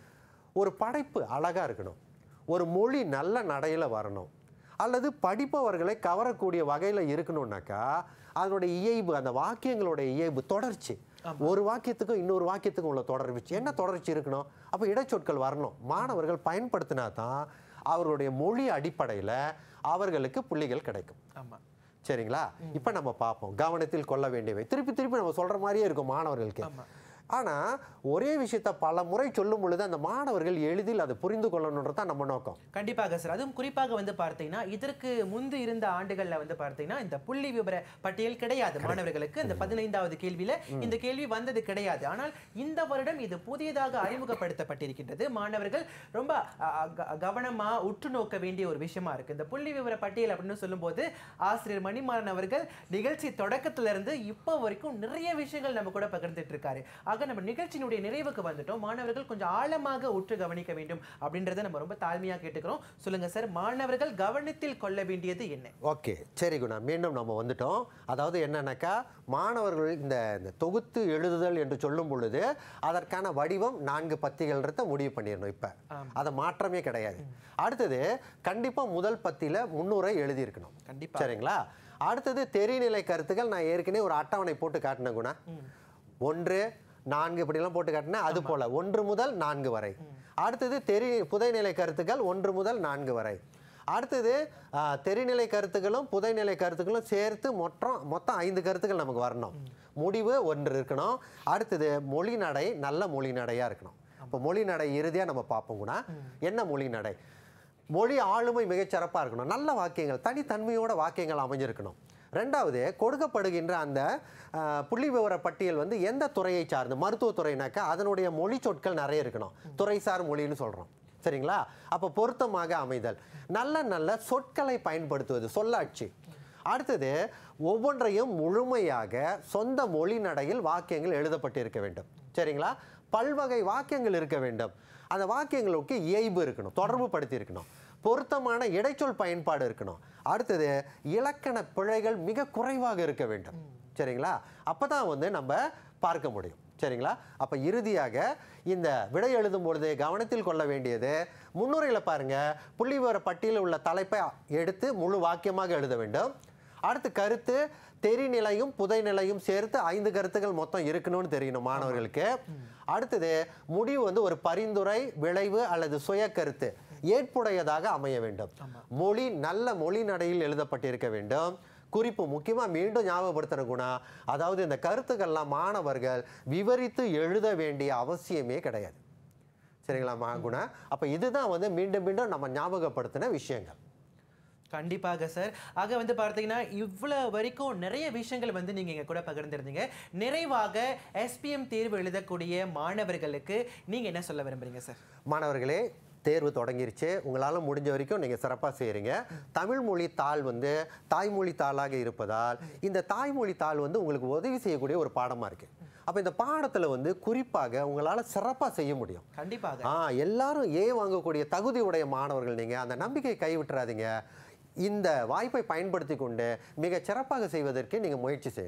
ஒரு படைப்பு அழகா இருக்கணும் ஒரு மொழி நல்ல நடையில வரணும் அல்லது படிப்பவர்களை கவரக்கூடிய வகையில் இருக்கணும்னாக்கா அதனுடைய இயைபு அந்த வாக்கியங்களுடைய இயைபு தொடர்ச்சி ஒரு வாக்கியத்துக்கும் இன்னொரு வாக்கியத்துக்கும் உள்ள தொடர்ச்சி என்ன தொடர்ச்சி இருக்கணும் அப்போ இடைச்சொற்கள் வரணும் மாணவர்கள் பயன்படுத்தினா தான் அவர்களுடைய மொழி அடிப்படையில் அவர்களுக்கு புள்ளிகள் கிடைக்கும் ஆமா சரிங்களா இப்போ நம்ம பார்ப்போம் கவனத்தில் கொள்ள வேண்டியவை திருப்பி திருப்பி நம்ம சொல்ற மாதிரியே இருக்கும் மாணவர்களுக்கு ஆனா ஒரே விஷயத்த பல முறை சொல்லும் பொழுது அந்த மாணவர்கள் எளிதில் அதை புரிந்து கொள்ளணுன்றது தான் நம்ம நோக்கம் கண்டிப்பாக சார் அதுவும் குறிப்பாக வந்து பார்த்தீங்கன்னா இதற்கு முன்பு இருந்த ஆண்டுகள்ல வந்து பார்த்தீங்கன்னா இந்த புள்ளி விவர பட்டியல் கிடையாது மாணவர்களுக்கு இந்த பதினைந்தாவது கேள்வியில இந்த கேள்வி வந்தது கிடையாது ஆனால் இந்த வருடம் இது புதியதாக அறிமுகப்படுத்தப்பட்டிருக்கின்றது மாணவர்கள் ரொம்ப அ, அ, க- கவனமா உற்று நோக்க வேண்டிய ஒரு விஷயமா இருக்கு இந்த புள்ளி விவர பட்டியல் அப்படின்னு சொல்லும்போது ஆசிரியர் மணிமாறன் அவர்கள் நிகழ்ச்சி தொடக்கத்துல இருந்து இப்போ வரைக்கும் நிறைய விஷயங்கள் நம்ம கூட பகிர்ந்துட்டு இருக்காரு ஆக நம்ம நிகழ்ச்சியினுடைய நிறைவுக்கு வந்துட்டோம் மாணவர்கள் கொஞ்சம் ஆழமாக உற்று கவனிக்க வேண்டும் அப்படின்றத நம்ம ரொம்ப தாழ்மையா கேட்டுக்கிறோம் சொல்லுங்க சார் மாணவர்கள் கவனத்தில் கொள்ள வேண்டியது என்ன ஓகே சரி குணா மீண்டும் நம்ம வந்துட்டோம் அதாவது என்னன்னாக்கா மாணவர்கள் இந்த இந்த தொகுத்து எழுதுதல் என்று சொல்லும் பொழுது அதற்கான வடிவம் நான்கு பத்திகள்ன்றத முடிவு பண்ணிடணும் இப்போ அதை மாற்றமே கிடையாது அடுத்தது கண்டிப்பா முதல் பத்தியில முன்னுரை எழுதியிருக்கணும் கண்டிப்பா. சரிங்களா அடுத்தது தெரிநிலை கருத்துக்கள் நான் ஏற்கனவே ஒரு அட்டவணை போட்டு காட்டினேன் குணா ஒன்று நான்கு இப்படிலாம் போட்டு காட்டினேன் அது போல ஒன்று முதல் நான்கு வரை அடுத்தது தெரி புதைநிலை கருத்துக்கள் ஒன்று முதல் நான்கு வரை அடுத்தது ஆ, தெரிநிலை கருத்துக்களும் புதைநிலை கருத்துக்களும் சேர்த்து மொத்தம் மொத்தம் ஐந்து கருத்துக்கள் நமக்கு வரணும் முடிவு ஒன்று இருக்கணும் அடுத்தது மொழி நடை நல்ல மொழி நடையா இருக்கணும் இப்போ மொழி நடை இறுதியா நம்ம பார்ப்போம் கூட என்ன மொழி நடை மொழி ஆளுமை மிகச் சிறப்பாக இருக்கணும் நல்ல வாக்கியங்கள் தனித்தன்மையோட வாக்கியங்கள் அமைஞ்சிருக்கணும் ரெண்டாவது கொடுக்கப்படுகின்ற அந்த அஹ், புள்ளி விவர பட்டியல் வந்து எந்த துறையை சார்ந்து மருத்துவத்துறைனாக்கா அதனுடைய மொழி சொற்கள் நிறைய இருக்கணும் துறைசார் மொழின்னு சொல்கிறோம் சரிங்களா அப்போ பொருத்தமாக அமைதல் நல்ல நல்ல சொற்களை பயன்படுத்துவது சொல்லாட்சி அடுத்தது ஒவ்வொன்றையும் முழுமையாக சொந்த மொழி நடையில் வாக்கியங்கள் எழுதப்பட்டிருக்க வேண்டும் சரிங்களா பல்வகை வாக்கியங்கள் இருக்க வேண்டும் அந்த வாக்கியங்களுக்கு இயைபு இருக்கணும் தொடர்பு படுத்தி இருக்கணும் பொருத்தமான இடைச்சொல் பயன்பாடு இருக்கணும் அடுத்தது இலக்கண பிழைகள் மிக குறைவாக இருக்க வேண்டும் சரிங்களா அப்பதான் வந்து நம்ம பார்க்க முடியும் சரிங்களா அப்ப இறுதியாக இந்த விடை எழுதும் பொழுது கவனத்தில் கொள்ள வேண்டியது முன்னுரையில் பாருங்க புள்ளி விவர பட்டியலில் உள்ள தலைப்பை எடுத்து முழு வாக்கியமாக எழுத வேண்டும் அடுத்து கருத்து தெரிநிலையும் புதைநிலையும் சேர்த்து ஐந்து கருத்துக்கள் மொத்தம் இருக்கணும்னு தெரியணும் மாணவர்களுக்கு அடுத்தது முடிவு வந்து ஒரு பரிந்துரை விளைவு அல்லது சுய கருத்து ஏற்புடையதாக அமைய வேண்டும் மொழி நல்ல மொழி நடையில் எழுதப்பட்டிருக்க வேண்டும் குறிப்பு முக்கியமா மீண்டும் ஞாபகப்படுத்துற குணா அதாவது இந்த கருத்துக்கள்லாம் மாணவர்கள் விவரித்து எழுத வேண்டிய அவசியமே கிடையாது சரிங்களா மா குணா அப்ப இதுதான் வந்து மீண்டும் மீண்டும் நம்ம ஞாபகப்படுத்தின விஷயங்கள் கண்டிப்பாக சார் ஆக வந்து பார்த்தீங்கன்னா இவ்வளோ வரைக்கும் நிறைய விஷயங்கள் வந்து நீங்கள் எங்கள் கூட பகிர்ந்திருந்தீங்க நிறைவாக எஸ்பிஎம் தேர்வு எழுதக்கூடிய மாணவர்களுக்கு நீங்கள் என்ன சொல்ல விரும்புறீங்க சார் மாணவர்களே தேர்வு தொடங்கிருச்சு உங்களால் முடிஞ்ச வரைக்கும் நீங்கள் சிறப்பாக செய்கிறீங்க தமிழ் மொழி தாள் வந்து தாய்மொழி தாளாக இருப்பதால் இந்த தாய்மொழி தாள் வந்து உங்களுக்கு உதவி செய்யக்கூடிய ஒரு பாடமாக இருக்குது அப்போ இந்த பாடத்தில் வந்து குறிப்பாக உங்களால் சிறப்பாக செய்ய முடியும் கண்டிப்பாக ஆ எல்லாரும் ஏ வாங்கக்கூடிய தகுதி உடைய மாணவர்கள் நீங்கள் அந்த நம்பிக்கையை கைவிட்டுறாதீங்க இந்த வாய்ப்பை பயன்படுத்தி கொண்டு மிக சிறப்பாக செய்வதற்கு நீங்கள் முயற்சி செய்யணும்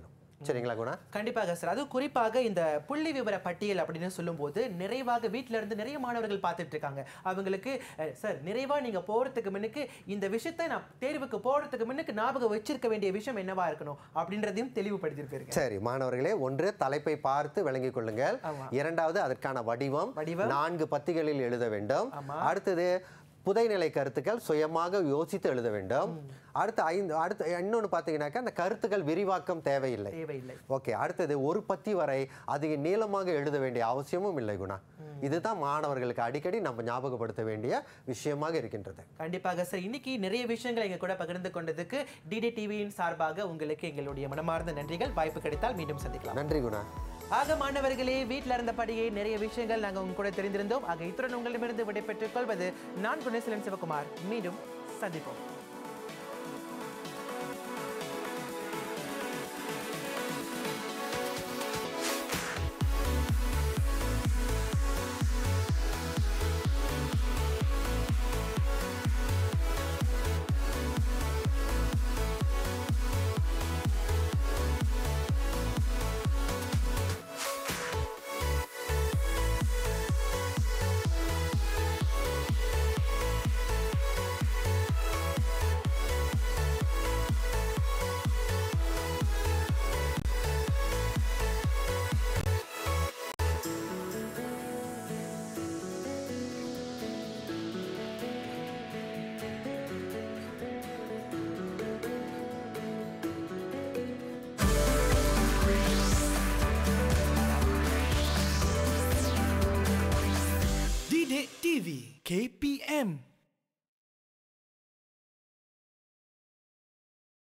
சரிங்களா குணா கண்டிப்பாக சார் அது குறிப்பாக இந்த புள்ளி விவர பட்டியல் அப்படின்னு சொல்லும்போது நிறைவாக வீட்ல இருந்து நிறைய மாணவர்கள் பார்த்துட்டு இருக்காங்க அவங்களுக்கு அஹ், சார் நிறைவா நீங்க போறதுக்கு முன்னுக்கு இந்த விஷயத்தை நான் தேர்வுக்கு போறதுக்கு முன்னுக்கு ஞாபகம் வச்சிருக்க வேண்டிய விஷயம் என்னவா இருக்கணும் அப்படின்றதையும் தெளிவுபடுத்திட்டு போயிருக்கேன் சரி மாணவர்களே ஒன்று தலைப்பை பார்த்து விளங்கிக் கொள்ளுங்கள் ஆமா. இரண்டாவது அதற்கான வடிவம் வடிவம். நான்கு பத்திகளில் எழுத வேண்டும் ஆமா. அடுத்தது புதைநிலை கருத்துக்கள் சுயமாக யோசித்து எழுத வேண்டும் அடுத்து ஐந்து அடுத்து இன்னொன்று பார்த்தீங்கன்னாக்கா அந்த கருத்துக்கள் விரிவாக்கம் தேவையில்லை தேவையில்லை ஓகே அடுத்தது ஒரு பத்தி வரை அதிக நீளமாக எழுத வேண்டிய அவசியமும் இல்லை குணா இதுதான் மாணவர்களுக்கு அடிக்கடி நம்ம ஞாபகப்படுத்த வேண்டிய விஷயமாக இருக்கின்றது கண்டிப்பாக சார் இன்னைக்கு நிறைய விஷயங்களை எங்க கூட பகிர்ந்து கொண்டதுக்கு டிடி டிவியின் சார்பாக உங்களுக்கு எங்களுடைய மனமார்ந்த நன்றிகள் வாய்ப்பு கிடைத்தால் மீண்டும் சந்திக்கலாம் நன்றி குணா ஆக மாணவர்களே வீட்டில் இருந்தபடியே நிறைய விஷயங்கள் நாங்கள் உங்க கூட தெரிந்திருந்தோம் ஆக இத்துடன் உங்களிடமிருந்து விடைபெற்றுக் கொள்வது நான் குணசீலன் சிவகுமார் மீண்டும் சந்திப்போம் Didik TV KPM